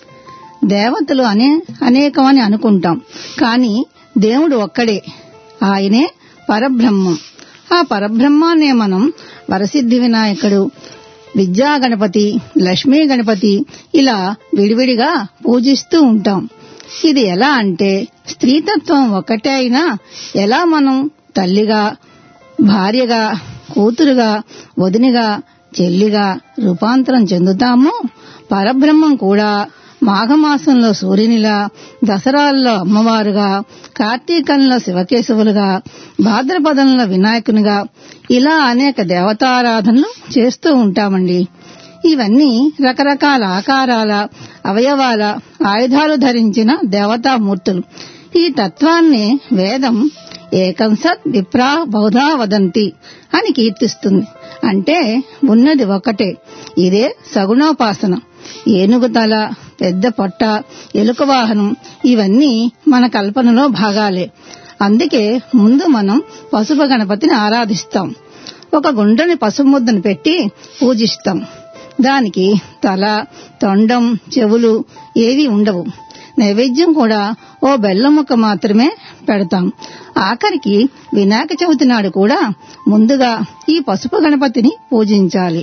దేవతలు అనే అనేకమని అనుకుంటాం కానీ దేవుడు ఒక్కడే ఆయనే పరబ్రహ్మం ఆ పరబ్రహ్మాన్నే మనం వరసిద్ధి వినాయకుడు విద్యా గణపతి లక్ష్మీ గణపతి ఇలా విడివిడిగా పూజిస్తూ ఉంటాం ఇది ఎలా అంటే స్త్రీతత్వం ఒక్కటే అయినా ఎలా మనం తల్లిగా భార్యగా కూతురుగా వదినిగా చెల్లిగా రూపాంతరం చెందుతామో పరబ్రహ్మం కూడా మాఘమాసంలో సూర్యునిలా దసరాల్లో అమ్మవారుగా కార్తీకంలో శివకేశవులుగా భాద్రపదంలో వినాయకునిగా ఇలా అనేక దేవతారాధనలు చేస్తూ ఉంటామండి ఇవన్నీ రకరకాల ఆకారాల అవయవాల ఆయుధాలు ధరించిన దేవతామూర్తులు ఈ తత్వాన్ని వేదం ఏకం సత్ విప్రా బౌధా వదంతి అని కీర్తిస్తుంది అంటే ఉన్నది ఒకటే ఇదే సగుణోపాసన ఏనుగు తల పెద్ద పొట్ట ఎలుక వాహనం ఇవన్నీ మన కల్పనలో భాగాలే అందుకే ముందు మనం పసుపు గణపతిని ఆరాధిస్తాం ఒక గుండ్రని పసుపు ముద్దను పెట్టి పూజిస్తాం దానికి తల తొండం చెవులు ఏవి ఉండవు నైవేద్యం కూడా ఓ బెల్లం ముక్క మాత్రమే పెడతాం ఆఖరికి వినాయక చవితి నాడు కూడా ముందుగా ఈ పసుపు గణపతిని పూజించాలి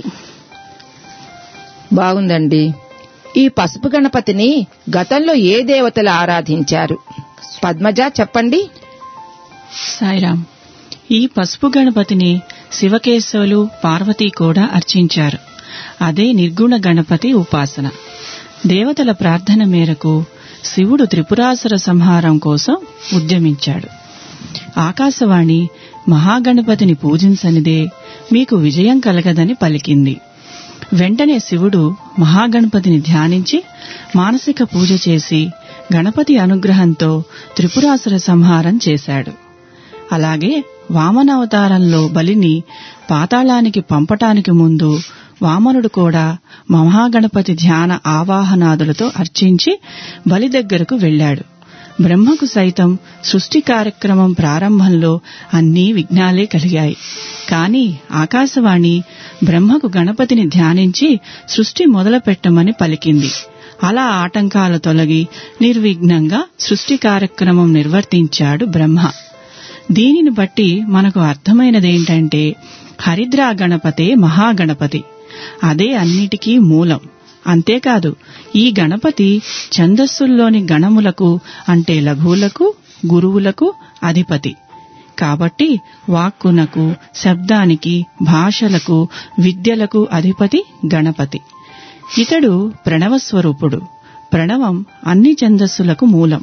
బాగుందండి ఈ పసుపు గణపతిని గతంలో ఏ దేవతలు ఆరాధించారు పద్మజ చెప్పండి సాయిరాం ఈ పసుపు గణపతిని శివకేశవులు పార్వతి కూడా అర్చించారు అదే నిర్గుణ గణపతి ఉపాసన దేవతల ప్రార్థన మేరకు శివుడు త్రిపురాసుర సంహారం కోసం ఉద్యమించాడు ఆకాశవాణి మహాగణపతిని పూజించనిదే మీకు విజయం కలగదని పలికింది వెంటనే శివుడు మహాగణపతిని ధ్యానించి మానసిక పూజ చేసి గణపతి అనుగ్రహంతో త్రిపురాసుర సంహారం చేశాడు అలాగే వామనావతారంలో బలిని పాతాళానికి పంపటానికి ముందు వామనుడు కూడా మహాగణపతి ధ్యాన ఆవాహనాదులతో అర్చించి బలి దగ్గరకు వెళ్ళాడు బ్రహ్మకు సైతం సృష్టి కార్యక్రమం ప్రారంభంలో అన్నీ విఘ్నాలే కలిగాయి కాని ఆకాశవాణి బ్రహ్మకు గణపతిని ధ్యానించి సృష్టి మొదలుపెట్టమని పలికింది అలా ఆటంకాలు తొలగి నిర్విఘ్నంగా సృష్టి కార్యక్రమం నిర్వర్తించాడు బ్రహ్మ దీనిని బట్టి మనకు అర్థమైనదేంటంటే హరిద్రా గణపతే మహాగణపతి అదే అన్నిటికీ మూలం అంతేకాదు ఈ గణపతి ఛందస్సుల్లోని గణములకు అంటే లఘువులకు గురువులకు అధిపతి కాబట్టి వాక్కునకు శబ్దానికి భాషలకు విద్యలకు అధిపతి గణపతి ఇతడు ప్రణవస్వరూపుడు ప్రణవం అన్ని ఛందస్సులకు మూలం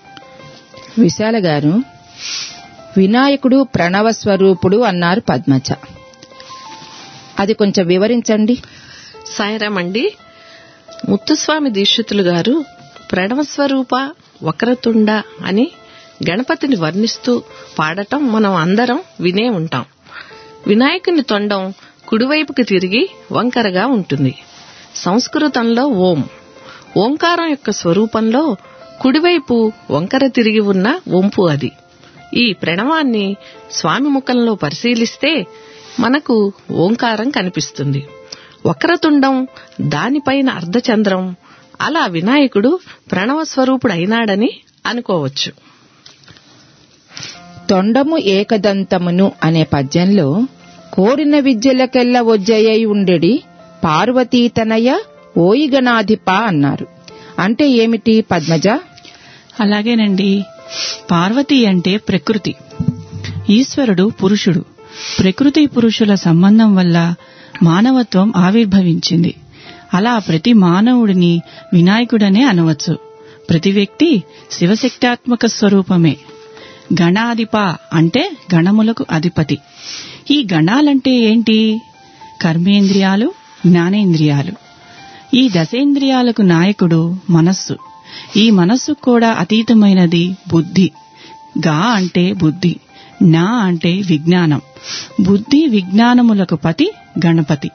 విశాల గారు వినాయకుడు ప్రణవ స్వరూపుడు అన్నారు పద్మజ అది కొంచెం వివరించండి సాయిరామండి ముత్తుస్వామి దీక్షితులు గారు ప్రణవస్వరూప వక్రతుండ అని గణపతిని వర్ణిస్తూ పాడటం మనం అందరం వినే ఉంటాం వినాయకుని తొండం కుడివైపుకి తిరిగి వంకరగా ఉంటుంది సంస్కృతంలో ఓం ఓంకారం యొక్క స్వరూపంలో కుడివైపు వంకర తిరిగి ఉన్న వంపు అది ఈ ప్రణవాన్ని స్వామి ముఖంలో పరిశీలిస్తే మనకు ఓంకారం కనిపిస్తుంది వక్రతుండం దానిపైన అర్ధచంద్రం అలా వినాయకుడు ప్రణవ స్వరూపుడు అయినాడని అనుకోవచ్చు తొండము ఏకదంతమును అనే పద్యంలో కోరిన విద్యలకెల్ల ఒజ్జయ్యై ఉండెడి పార్వతీతనయ ఓయిగనాధిప అన్నారు అంటే ఏమిటి పద్మజ అలాగేనండి పార్వతి అంటే ప్రకృతి ఈశ్వరుడు పురుషుడు ప్రకృతి పురుషుల సంబంధం వల్ల మానవత్వం ఆవిర్భవించింది అలా ప్రతి మానవుడిని వినాయకుడనే అనవచ్చు ప్రతి వ్యక్తి శివశక్త్యాత్మక స్వరూపమే గణాధిప అంటే గణములకు అధిపతి ఈ గణాలంటే ఏంటి కర్మేంద్రియాలు జ్ఞానేంద్రియాలు ఈ దశేంద్రియాలకు నాయకుడు మనస్సు ఈ మనస్సు కూడా అతీతమైనది బుద్ధి గా అంటే బుద్ధి నా అంటే విజ్ఞానం బుద్ధి విజ్ఞానములకు పతి గణపతి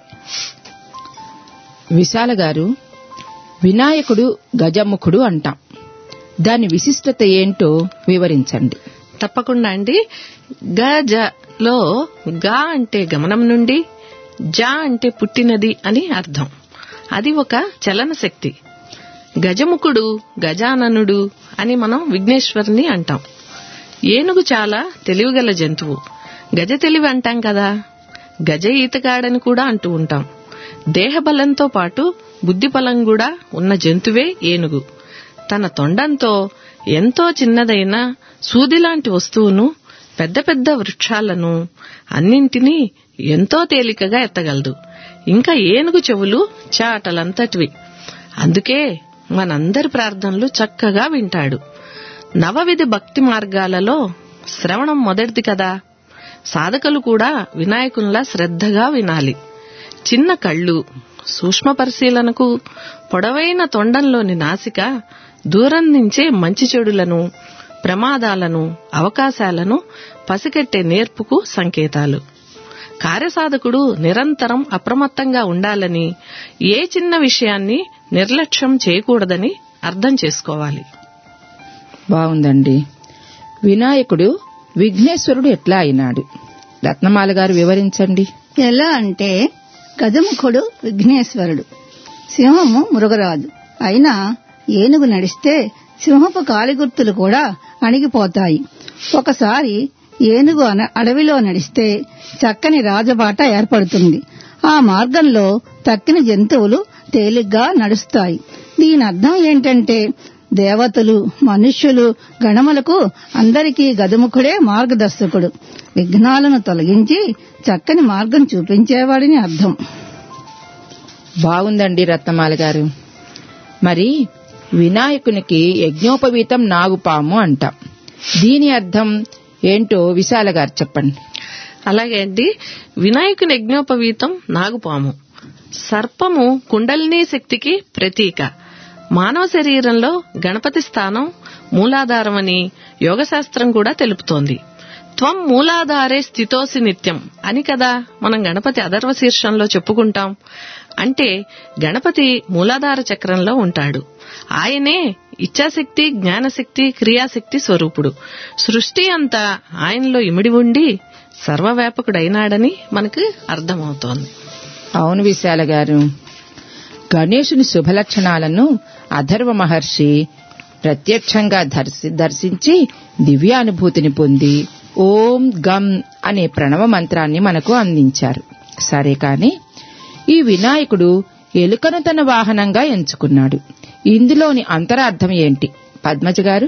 విశాల గారు వినాయకుడు గజముఖుడు అంటాం దాని విశిష్టత ఏంటో వివరించండి తప్పకుండా అండి గజ లో గా అంటే గమనం నుండి జా అంటే పుట్టినది అని అర్థం అది ఒక చలన శక్తి గజముఖుడు గజాననుడు అని మనం విఘ్నేశ్వరుని అంటాం ఏనుగు చాలా తెలివిగల జంతువు గజ తెలివి అంటాం కదా గజ ఈతగాడని కూడా అంటూ ఉంటాం దేహబలంతో పాటు బుద్ధిబలం కూడా ఉన్న జంతువే ఏనుగు తన తొండంతో ఎంతో చిన్నదైన సూదిలాంటి వస్తువును పెద్ద పెద్ద వృక్షాలను అన్నింటినీ ఎంతో తేలికగా ఎత్తగలదు ఇంకా ఏనుగు చెవులు చాటలంతటివి అందుకే మనందరి ప్రార్థనలు చక్కగా వింటాడు నవవిధి భక్తి మార్గాలలో శ్రవణం మొదటిది కదా సాధకులు కూడా వినాయకునిలా శ్రద్ధగా వినాలి చిన్న కళ్ళు సూక్ష్మ పరిశీలనకు పొడవైన తొండంలోని నాసిక దూరం నుంచే మంచి చెడులను ప్రమాదాలను అవకాశాలను పసిగట్టే నేర్పుకు సంకేతాలు కార్యసాధకుడు నిరంతరం అప్రమత్తంగా ఉండాలని ఏ చిన్న విషయాన్ని నిర్లక్ష్యం చేయకూడదని అర్థం చేసుకోవాలి బాగుందండి వినాయకుడు విఘ్నేశ్వరుడు ఎట్లా అయినాడు రత్నమాల గారు వివరించండి ఎలా అంటే గజముఖుడు విఘ్నేశ్వరుడు సింహము మృగరాజు అయినా ఏనుగు నడిస్తే సింహపు కాలిగుర్తులు కూడా అణిగిపోతాయి ఒకసారి ఏనుగు అన- అడవిలో నడిస్తే చక్కని రాజబాట ఏర్పడుతుంది ఆ మార్గంలో తక్కిన జంతువులు తేలిగ్గా నడుస్తాయి దీని అర్థం ఏంటంటే దేవతలు మనుష్యులు గణములకు అందరికీ గజముఖుడే మార్గదర్శకుడు విఘ్నాలను తొలగించి చక్కని మార్గం చూపించేవాడిని అర్థం బాగుందండి రత్నమాల గారు మరి వినాయకునికి యజ్ఞోపవీతం నాగుపాము అంటాం దీని అర్థం ఏంటో విశాల గారు చెప్పండి అలాగే అండి వినాయకుని యజ్ఞోపవీతం నాగుపాము సర్పము కుండలినీ శక్తికి ప్రతీక మానవ శరీరంలో గణపతి స్థానం మూలాధారమని యోగశాస్త్రం కూడా తెలుపుతోంది త్వం మూలాధారే స్థితోసి నిత్యం అని కదా మనం గణపతి అధర్వ శీర్షంలో చెప్పుకుంటాం అంటే గణపతి మూలాధార చక్రంలో ఉంటాడు ఆయనే ఇచ్ఛాశక్తి జ్ఞానశక్తి క్రియాశక్తి స్వరూపుడు సృష్టి అంతా ఆయనలో ఇమిడి ఉండి సర్వవ్యాపకుడైనాడని మనకు అర్థమవుతోంది అవును విశాల గారు గణేశుని శుభలక్షణాలను అధర్వ మహర్షి ప్రత్యక్షంగా దర్శి దర్శించి దివ్యానుభూతిని పొంది ఓం గం అనే ప్రణవ మంత్రాన్ని మనకు అందించారు సరే కాని ఈ వినాయకుడు ఎలుకను తన వాహనంగా ఎంచుకున్నాడు ఇందులోని అంతరార్థం ఏంటి పద్మజ గారు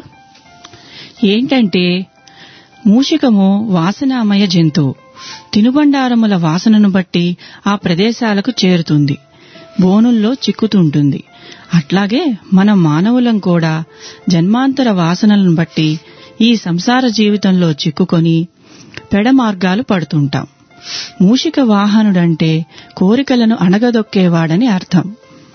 ఏంటంటే మూషికము వాసనామయ జంతువు తినుబండారముల వాసనను బట్టి ఆ ప్రదేశాలకు చేరుతుంది బోనుల్లో చిక్కుతుంటుంది అట్లాగే మన మానవులం కూడా జన్మాంతర వాసనలను బట్టి ఈ సంసార జీవితంలో చిక్కుకొని పెడ మార్గాలు పడుతుంటాం మూషిక వాహనుడంటే కోరికలను అణగదొక్కేవాడని అర్థం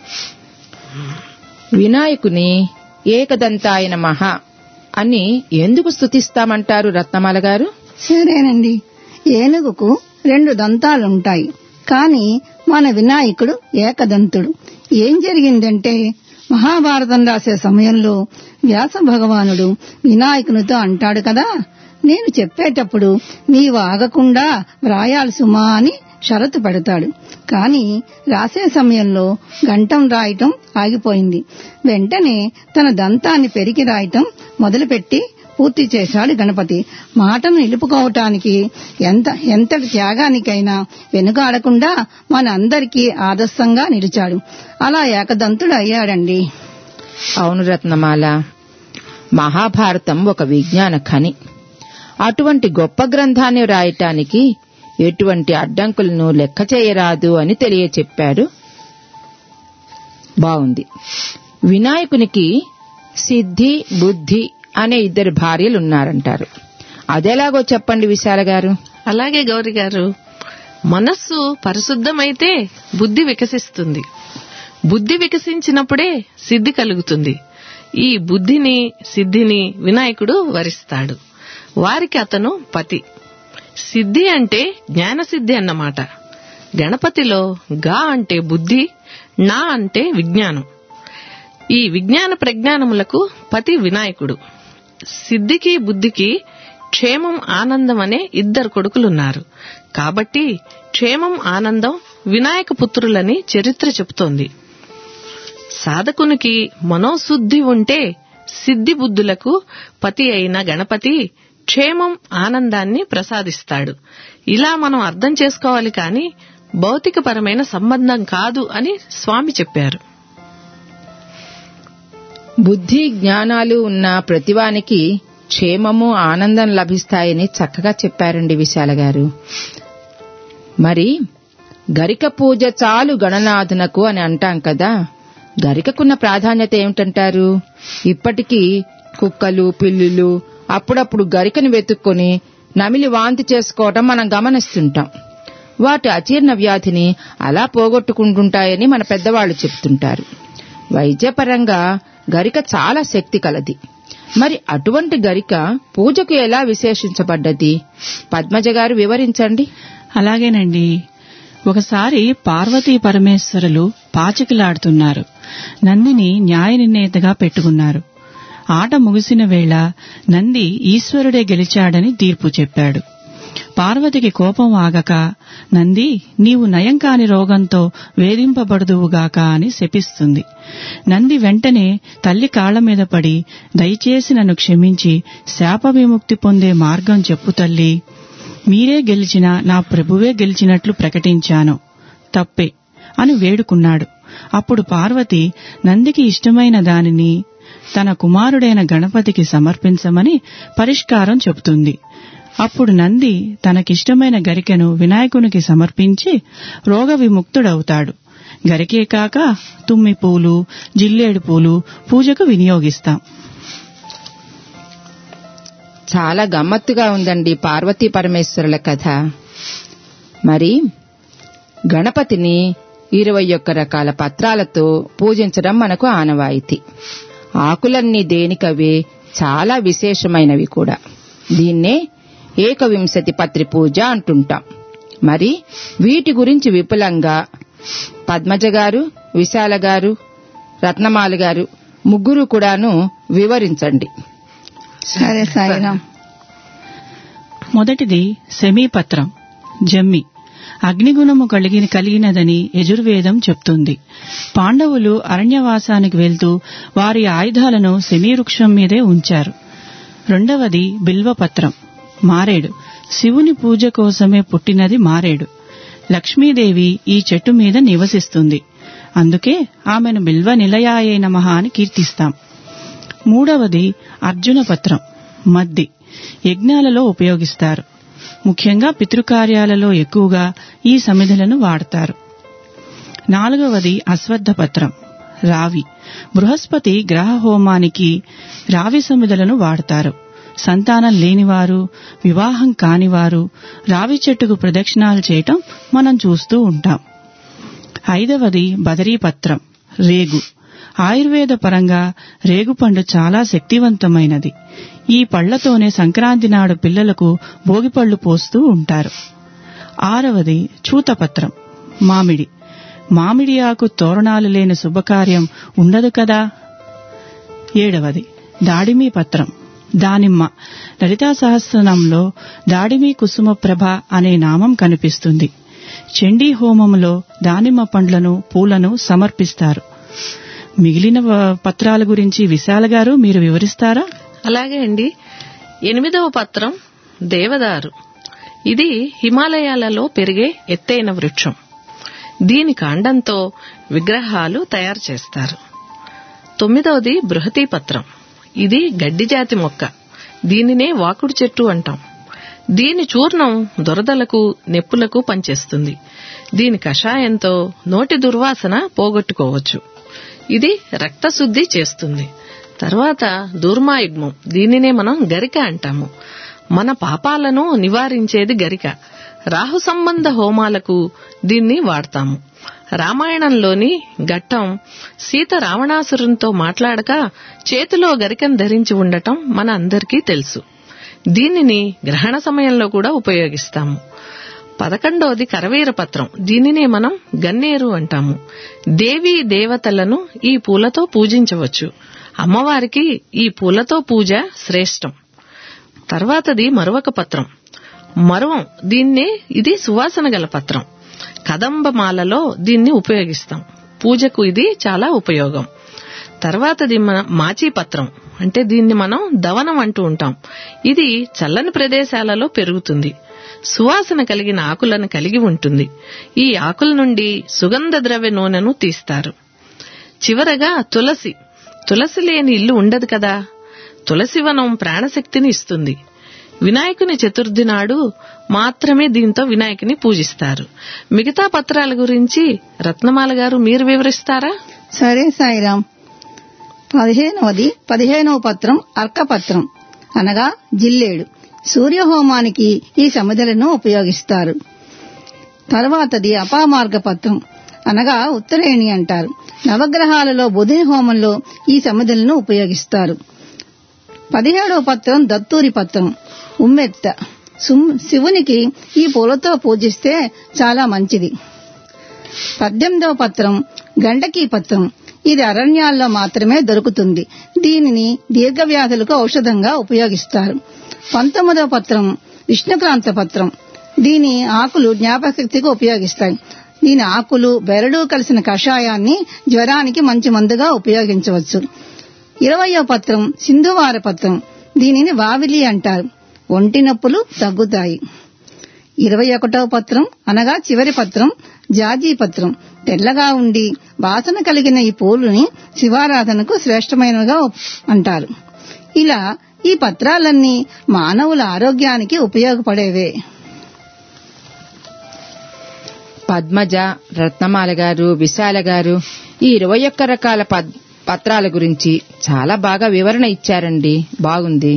వినాయకుని ఏకదంతాయన మహా అని ఎందుకు స్తుతిస్తామంటారు రత్నమాల గారు సరేనండి ఏనుగుకు రెండు దంతాలుంటాయి కాని మన వినాయకుడు ఏకదంతుడు ఏం జరిగిందంటే మహాభారతం రాసే సమయంలో వ్యాస భగవానుడు వినాయకునితో అంటాడు కదా నేను చెప్పేటప్పుడు నీవు ఆగకుండా వ్రాయాలి సుమా అని షరతు పెడతాడు కాని రాసే సమయంలో గంటం రాయటం ఆగిపోయింది వెంటనే తన దంతాన్ని పెరికి రాయటం మొదలుపెట్టి పూర్తి చేశాడు గణపతి మాటను నిలుపుకోవటానికి ఎంత ఎంతటి త్యాగానికైనా వెనుకాడకుండా మన అందరికీ ఆదర్శంగా నిలిచాడు అలా ఏకదంతుడు అయ్యాడండి అవును రత్నమాల మహాభారతం ఒక విజ్ఞాన ఖని అటువంటి గొప్ప గ్రంథాన్ని వ్రాయటానికి ఎటువంటి అడ్డంకులను లెక్క చేయరాదు అని తెలియచెప్పాడు బావుంది వినాయకునికి సిద్ధి బుద్ధి అనే ఇద్దరు భార్యలున్నారంటారు అదెలాగో చెప్పండి విశాల గారు అలాగే గౌరి గారు మనస్సు పరిశుద్ధమైతే బుద్ధి వికసిస్తుంది బుద్ధి వికసించినప్పుడే సిద్ధి కలుగుతుంది ఈ బుద్ధిని సిద్ధిని వినాయకుడు వరిస్తాడు వారికి అతను పతి సిద్ధి అంటే జ్ఞానసిద్ధి అన్నమాట గణపతిలో గా అంటే బుద్ధి నా అంటే విజ్ఞానం ఈ విజ్ఞాన ప్రజ్ఞానములకు పతి వినాయకుడు సిద్ధికి బుద్ధికి క్షేమం ఆనందం అనే ఇద్దరు కొడుకులున్నారు కాబట్టి క్షేమం ఆనందం వినాయక పుత్రులని చరిత్ర చెబుతోంది సాధకునికి మనోశుద్ధి ఉంటే సిద్ధి బుద్ధులకు పతి అయిన గణపతి క్షేమం ఆనందాన్ని ప్రసాదిస్తాడు ఇలా మనం అర్థం చేసుకోవాలి కాని భౌతికపరమైన సంబంధం కాదు అని స్వామి చెప్పారు బుద్ధి జ్ఞానాలు ఉన్న ప్రతివానికి క్షేమము ఆనందం లభిస్తాయని చక్కగా చెప్పారండి విశాల గారు మరి గరిక పూజ చాలు గణనాథునకు అని అంటాం కదా గరికకున్న ప్రాధాన్యత ఏమిటంటారు ఇప్పటికీ కుక్కలు పిల్లులు అప్పుడప్పుడు గరికను వెతుక్కొని నమిలి వాంతి చేసుకోవటం మనం గమనిస్తుంటాం వాటి అజీర్ణ వ్యాధిని అలా పోగొట్టుకుంటుంటాయని మన పెద్దవాళ్లు చెప్తుంటారు వైద్యపరంగా గరిక చాలా శక్తి కలది మరి అటువంటి గరిక పూజకు ఎలా విశేషించబడ్డది పద్మజ గారు వివరించండి అలాగేనండి ఒకసారి పార్వతీ పరమేశ్వరులు పాచికలాడుతున్నారు నందిని న్యాయ నిర్ణేతగా పెట్టుకున్నారు ఆట ముగిసిన వేళ నంది ఈశ్వరుడే గెలిచాడని తీర్పు చెప్పాడు పార్వతికి కోపం ఆగక నంది నీవు నయం కాని రోగంతో వేధింపబడదువుగాక అని శపిస్తుంది నంది వెంటనే తల్లి కాళ్ల మీద పడి దయచేసి నన్ను క్షమించి శాప విముక్తి పొందే మార్గం చెప్పు తల్లి మీరే గెలిచిన నా ప్రభువే గెలిచినట్లు ప్రకటించాను తప్పే అని వేడుకున్నాడు అప్పుడు పార్వతి నందికి ఇష్టమైన దానిని తన కుమారుడైన గణపతికి సమర్పించమని పరిష్కారం చెబుతుంది అప్పుడు నంది తనకిష్టమైన గరికెను వినాయకునికి సమర్పించి రోగ విముక్తుడవుతాడు గరికే కాక తుమ్మి పూలు జిల్లేడు పూలు పూజకు వినియోగిస్తాం చాలా గమ్మత్తుగా ఉందండి పార్వతీ పరమేశ్వరుల కథ మరి గణపతిని ఇరవై ఒక్క రకాల పత్రాలతో పూజించడం మనకు ఆనవాయితీ ఆకులన్నీ దేనికవే చాలా విశేషమైనవి కూడా దీన్నే ఏకవింశతి పత్రి పూజ అంటుంటాం మరి వీటి గురించి విపులంగా పద్మజ గారు విశాల గారు రత్నమాల గారు ముగ్గురు కూడాను వివరించండి సరే సాయిరాం మొదటిది సెమీపత్రం జమ్మి అగ్నిగుణము కలిగిన కలిగినదని యజుర్వేదం చెప్తుంది పాండవులు అరణ్యవాసానికి వెళ్తూ వారి ఆయుధాలను సెమీవృక్షం మీదే ఉంచారు రెండవది బిల్వపత్రం మారేడు శివుని పూజ కోసమే పుట్టినది మారేడు లక్ష్మీదేవి ఈ చెట్టు మీద నివసిస్తుంది అందుకే ఆమెను బిల్వ నిలయాయే నమః అని కీర్తిస్తాం మూడవది అర్జున పత్రం మద్ది యజ్ఞాలలో ఉపయోగిస్తారు ముఖ్యంగా పితృకార్యాలలో ఎక్కువగా ఈ సమిధులను వాడతారు నాలుగవది అశ్వత్థ పత్రం రావి బృహస్పతి గ్రహ హోమానికి రావి సమిధులను వాడతారు సంతానం లేనివారు వివాహం కానివారు రావి చెట్టుకు ప్రదక్షిణాలు చేయటం మనం చూస్తూ ఉంటాం ఐదవది బదరీపత్రం రేగు ఆయుర్వేద పరంగా రేగుపండు చాలా శక్తివంతమైనది ఈ పళ్లతోనే సంక్రాంతి నాడు పిల్లలకు భోగిపళ్ళు పోస్తూ ఉంటారు ఆరవది చూతపత్రం మామిడి మామిడి ఆకు తోరణాలు లేని శుభకార్యం ఉండదు కదా ఏడవది దాడిమి పత్రం దానిమ్మ లలితా సహస్రనామంలో దాడిమి కుసుమ ప్రభ అనే నామం కనిపిస్తుంది చండీ హోమంలో దానిమ్మ పండ్లను పూలను సమర్పిస్తారు మిగిలిన వ- పత్రాల గురించి విశాల గారు మీరు వివరిస్తారా అలాగే అండి ఎనిమిదవ పత్రం దేవదారు ఇది హిమాలయాలలో పెరిగే ఎత్తైన వృక్షం దీని కాండంతో విగ్రహాలు తయారు చేస్తారు తొమ్మిదవది బృహతీ పత్రం ఇది గడ్డి జాతి మొక్క దీనినే వాకుడు చెట్టు అంటాం దీని చూర్ణం దురదలకు నెప్పులకు పనిచేస్తుంది దీని కషాయంతో నోటి దుర్వాసన పోగొట్టుకోవచ్చు ఇది రక్తశుద్ధి చేస్తుంది తర్వాత దూర్మాయుగ్మం దీనినే మనం గరిక అంటాము మన పాపాలను నివారించేది గరిక రాహు సంబంధ హోమాలకు దీన్ని వాడతాము రామాయణంలోని ఘట్టం సీత రావణాసురునితో మాట్లాడక చేతిలో గరికను ధరించి ఉండటం మన అందరికీ తెలుసు దీనిని గ్రహణ సమయంలో కూడా ఉపయోగిస్తాము పదకొండవది కరవీర పత్రం దీనినే మనం గన్నేరు అంటాము దేవీ దేవతలను ఈ పూలతో పూజించవచ్చు అమ్మవారికి ఈ పూలతో పూజ శ్రేష్టం తర్వాతది మరువక పత్రం మరువం దీన్నే ఇది సువాసన గల పత్రం కదంబమాలలో దీన్ని ఉపయోగిస్తాం పూజకు ఇది చాలా ఉపయోగం తర్వాతది మన మాచీ పత్రం అంటే దీన్ని మనం దవనం అంటూ ఉంటాం ఇది చల్లని ప్రదేశాలలో పెరుగుతుంది సువాసన కలిగిన ఆకులను కలిగి ఉంటుంది ఈ ఆకుల నుండి సుగంధ ద్రవ్య నూనెను తీస్తారు చివరగా తులసి తులసి లేని ఇల్లు ఉండదు కదా తులసివనం ప్రాణశక్తిని ఇస్తుంది వినాయకుని చతుర్థి నాడు మాత్రమే దీంతో వినాయకుని పూజిస్తారు మిగతా పత్రాల గురించి రత్నమాల గారు మీరు వివరిస్తారా సరే సాయిరాం పదిహేనవది పదిహేనవ పత్రం అర్కపత్రం అనగా జిల్లేడు సూర్యహోమానికి ఈ సమిధలను ఉపయోగిస్తారు తర్వాతది అపామార్గ పత్రం అనగా ఉత్తరేణి అంటారు నవగ్రహాలలో బుధుని హోమంలో ఈ సమిధలను ఉపయోగిస్తారు పదిహేడవ పత్రం దత్తూరి పత్రం ఉమ్మెత్త సుమ్- శివునికి ఈ పూలతో పూజిస్తే చాలా మంచిది పద్దెనిమిదవ పత్రం గండకీ పత్రం ఇది అరణ్యాల్లో మాత్రమే దొరుకుతుంది దీనిని దీర్ఘవ్యాధులకు ఔషధంగా ఉపయోగిస్తారు పంతొమ్మిదవ పత్రం విష్ణుక్రాంత పత్రం దీని ఆకులు జ్ఞాపకశక్తికి ఉపయోగిస్తాయి దీని ఆకులు బెరడు కలిసిన కషాయాన్ని జ్వరానికి మంచి మందుగా ఉపయోగించవచ్చు ఇరవయో పత్రం సింధువార పత్రం దీనిని వావిలి అంటారు ఒంటి నొప్పులు తగ్గుతాయి ఇరవై ఒకటవ పత్రం అనగా చివరి పత్రం జాజీ పత్రం తెల్లగా ఉండి వాసన కలిగిన ఈ పూలుని శివారాధనకు శ్రేష్టమైనవిగా అంటారు ఇలా ఈ పత్రాలన్నీ మానవుల ఆరోగ్యానికి ఉపయోగపడేవే పద్మజ రత్నమాల గారు విశాల గారు ఈ ఇరవై ఒక్క రకాల పద్- పత్రాల గురించి చాలా బాగా వివరణ ఇచ్చారండి బాగుంది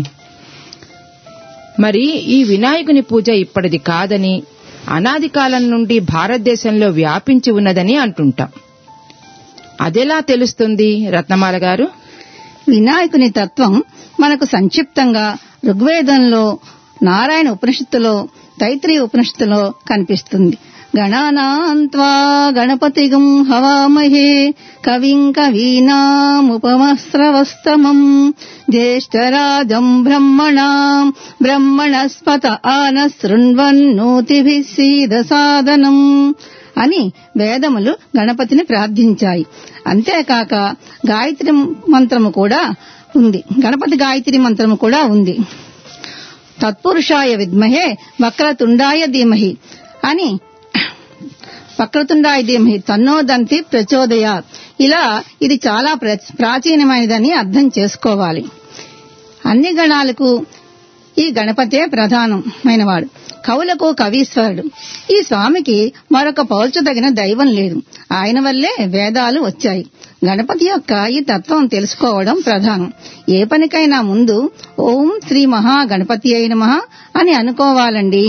మరి ఈ వినాయకుని పూజ ఇప్పటిది కాదని అనాది కాలం నుండి భారతదేశంలో వ్యాపించి ఉన్నదని అంటుంటాం అదెలా తెలుస్తుంది రత్నమాల గారు వినాయకుని తత్వం మనకు సంక్షిప్తంగా ఋగ్వేదంలో నారాయణ ఉపనిషత్తులో తైత్రీయ ఉపనిషత్తులో కనిపిస్తుంది గణానాన్త్వా గణపతిగం హవామహే కవిం కవీనాముపమస్రవస్తమం జ్యేష్ఠరాజం బ్రహ్మణాం బ్రహ్మణస్పత ఆన శృణ్వన్నోతిభిः సీదసాదనం అని వేదములు గణపతిని ప్రార్థించాయి అంతేకాక గాయత్రి మంత్రము కూడా ఉంది గణపతి గాయత్రి మంత్రము కూడా ఉంది తత్పురుషాయ విద్మహే వక్రతుండాయ ధీమహి అని వక్రతుండాయ ధీమహి తన్నోదంతి ప్రచోదయ ఇలా ఇది చాలా ప్ర- ప్రాచీనమైనదని అర్థం చేసుకోవాలి అన్ని గణాలకు ఈ గణపతే ప్రధానమైనవాడు కవులకు కవీశ్వరుడు ఈ స్వామికి మరొక పోల్చదగిన దైవం లేదు ఆయన వల్లే వేదాలు వచ్చాయి గణపతి యొక్క ఈ తత్వం తెలుసుకోవడం ప్రధానం ఏ పనికైనా ముందు ఓం శ్రీ మహా గణపతి అయిన మహా అని అనుకోవాలండి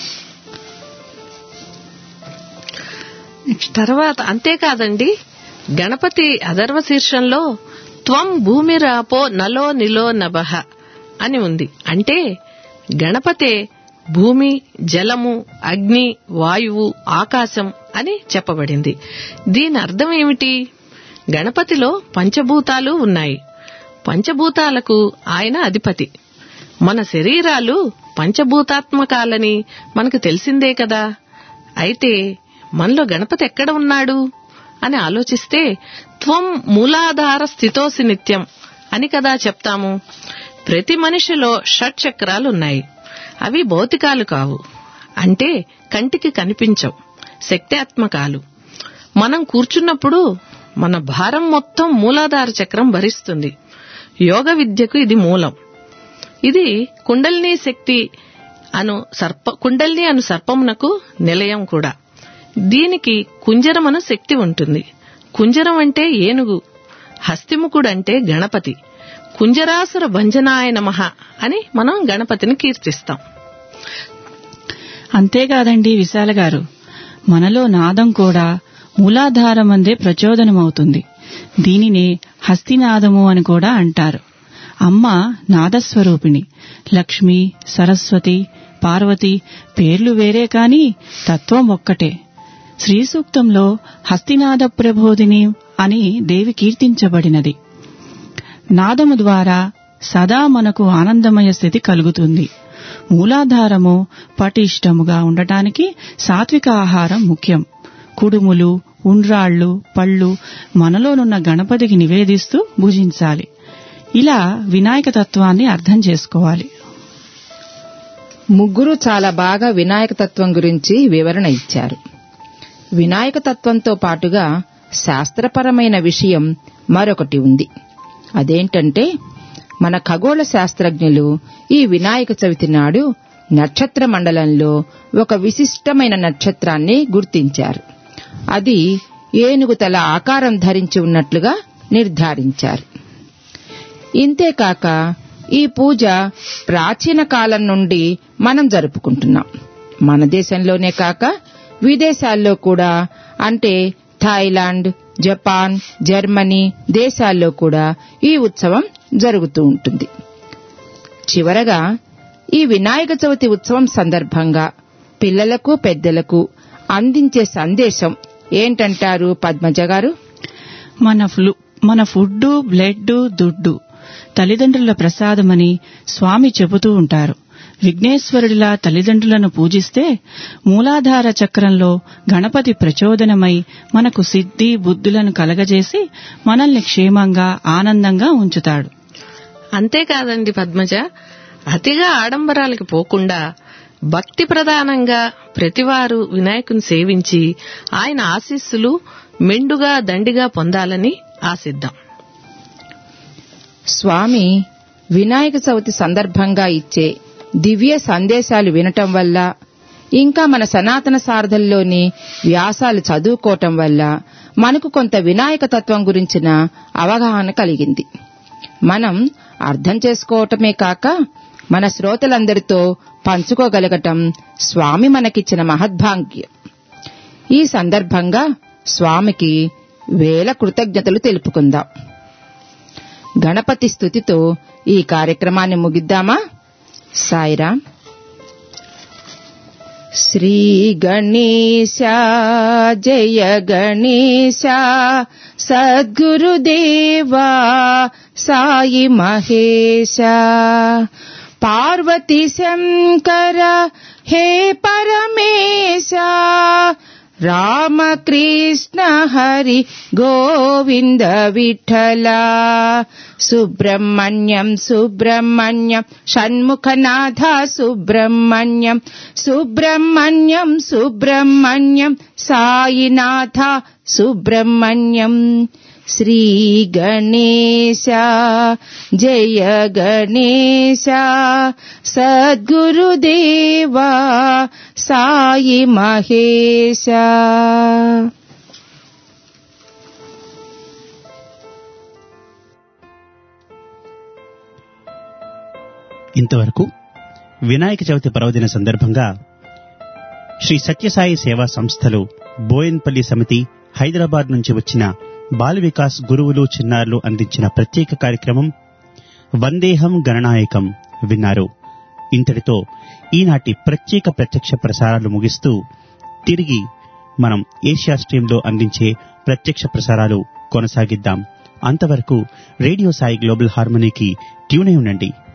తర్వాత అంతేకాదండి గణపతి అధర్వ శీర్షంలో త్వం భూమిరాపో నలో నిలో నభః అని ఉంది అంటే గణపతే భూమి జలము అగ్ని వాయువు ఆకాశం అని చెప్పబడింది దీని అర్థం ఏమిటి గణపతిలో పంచభూతాలు ఉన్నాయి పంచభూతాలకు ఆయన అధిపతి మన శరీరాలు పంచభూతాత్మకాలని మనకు తెలిసిందే కదా అయితే మనలో గణపతి ఎక్కడ ఉన్నాడు అని ఆలోచిస్తే త్వం మూలాధార స్థితోసి నిత్యం అని కదా చెప్తాము ప్రతి మనిషిలో షట్ చక్రాలు ఉన్నాయి అవి భౌతికాలు కావు అంటే కంటికి కనిపించవు శక్త్యాత్మకాలు మనం కూర్చున్నప్పుడు మన భారం మొత్తం మూలాధార చక్రం భరిస్తుంది యోగ విద్యకు ఇది మూలం ఇది కుండలిని శక్తి అను సర్ప కుండలిని అను సర్పమునకు నిలయం కూడా దీనికి కుంజరం అను శక్తి ఉంటుంది కుంజరం అంటే ఏనుగు హస్తిముఖుడు అంటే గణపతి కుంజరాసుర భంజనాయ నమః అని మనం గణపతిని కీర్తిస్తాం అంతేకాదండి విశాల గారు మనలో నాదం కూడా మూలాధారమందే ప్రచోదనమవుతుంది దీనినే హస్తినాదము అని కూడా అంటారు అమ్మ నాదస్వరూపిణి లక్ష్మి సరస్వతి పార్వతి పేర్లు వేరే కాని తత్వం ఒక్కటే శ్రీ సూక్తంలో హస్తినాద ప్రబోధిని అని దేవి కీర్తించబడినది నాదము ద్వారా సదా మనకు ఆనందమయ స్థితి కలుగుతుంది మూలాధారము పటిష్టముగా ఉండటానికి సాత్విక ఆహారం ముఖ్యం కుడుములు ఉండ్రాళ్ళు పళ్ళు మనలోనున్న గణపతికి నివేదిస్తూ భుజించాలి ఇలా వినాయక తత్వాన్ని అర్థం చేసుకోవాలి ముగ్గురు చాలా బాగా వినాయక తత్వం గురించి వివరణ ఇచ్చారు వినాయక తత్వంతో పాటుగా శాస్త్రపరమైన విషయం మరొకటి ఉంది అదేంటంటే మన ఖగోళ శాస్త్రజ్ఞులు ఈ వినాయక చవితి నాడు నక్షత్ర మండలంలో ఒక విశిష్టమైన నక్షత్రాన్ని గుర్తించారు అది ఏనుగు తల ఆకారం ధరించి ఉన్నట్లుగా నిర్ధారించారు ఇంతేకాక ఈ పూజ ప్రాచీన కాలం నుండి మనం జరుపుకుంటున్నాం మన దేశంలోనే కాక విదేశాల్లో కూడా అంటే థాయిలాండ్ జపాన్ జర్మనీ దేశాల్లో కూడా ఈ ఉత్సవం జరుగుతూ ఉంటుంది చివరగా ఈ వినాయక చవితి ఉత్సవం సందర్భంగా పిల్లలకు పెద్దలకు అందించే సందేశం ఏంటంటారు పద్మజ గారు మన ఫ్లు మన ఫుడ్డు బ్లడ్ దుడ్డు తల్లిదండ్రుల ప్రసాదమని స్వామి చెబుతూ ఉంటారు విఘ్నేశ్వరుడిలా తల్లిదండ్రులను పూజిస్తే మూలాధార చక్రంలో గణపతి ప్రచోదనమై మనకు సిద్ధి బుద్ధులను కలగజేసి మనల్ని క్షేమంగా ఆనందంగా ఉంచుతాడు అంతేకాదండి పద్మజ అతిగా ఆడంబరాలకు పోకుండా భక్తి ప్రధానంగా ప్రతివారు వినాయకుని సేవించి ఆయన ఆశీస్సులు మెండుగా దండిగా పొందాలని ఆశిద్దాం స్వామి వినాయక చవితి సందర్భంగా ఇచ్చే దివ్య సందేశాలు వినటం వల్ల ఇంకా మన సనాతన సారథల్లోని వ్యాసాలు చదువుకోవటం వల్ల మనకు కొంత వినాయక తత్వం గురించిన అవగాహన కలిగింది మనం అర్థం చేసుకోవటమే కాక మన శ్రోతలందరితో పంచుకోగలగటం స్వామి మనకిచ్చిన మహద్భాగ్యం ఈ సందర్భంగా స్వామికి వేల కృతజ్ఞతలు తెలుపుకుందాం గణపతి స్థుతితో ఈ కార్యక్రమాన్ని ముగిద్దామా సాయిరాం శ్రీ గణేశ జయ గణేశ సద్గురుదేవా సాయి మహేశ పార్వతి శంకర హే పరమేశ రామకృష్ణ హరి గోవింద విఠల సుబ్రహ్మణ్యం సుబ్రహ్మణ్యం షణ్ముఖనాథ సుబ్రహ్మణ్యం సుబ్రహ్మణ్యం సుబ్రహ్మణ్యం సాయినాథ సుబ్రహ్మణ్యం శ్రీ గణేశ జయ గణేశ సద్గురుదేవా సాయి మహేశ ఇంతవరకు వినాయక చవితి పర్వదిన సందర్భంగా శ్రీ సత్యసాయి సేవా సంస్థలు బోయన్పల్లి సమితి హైదరాబాద్ నుంచి వచ్చిన బాల వికాస్ గురువులు చిన్నారులు అందించిన ప్రత్యేక కార్యక్రమం వందేహం గణనాయకం విన్నారు ఇంతటితో ఈనాటి ప్రత్యేక ప్రత్యక్ష ప్రసారాలు ముగిస్తూ తిరిగి మనం ఏషియా స్ట్రీమ్లో అందించే ప్రత్యక్ష ప్రసారాలు కొనసాగిద్దాం అంతవరకు రేడియో సాయి గ్లోబల్ హార్మనీకి ట్యూన్ అయి ఉండండి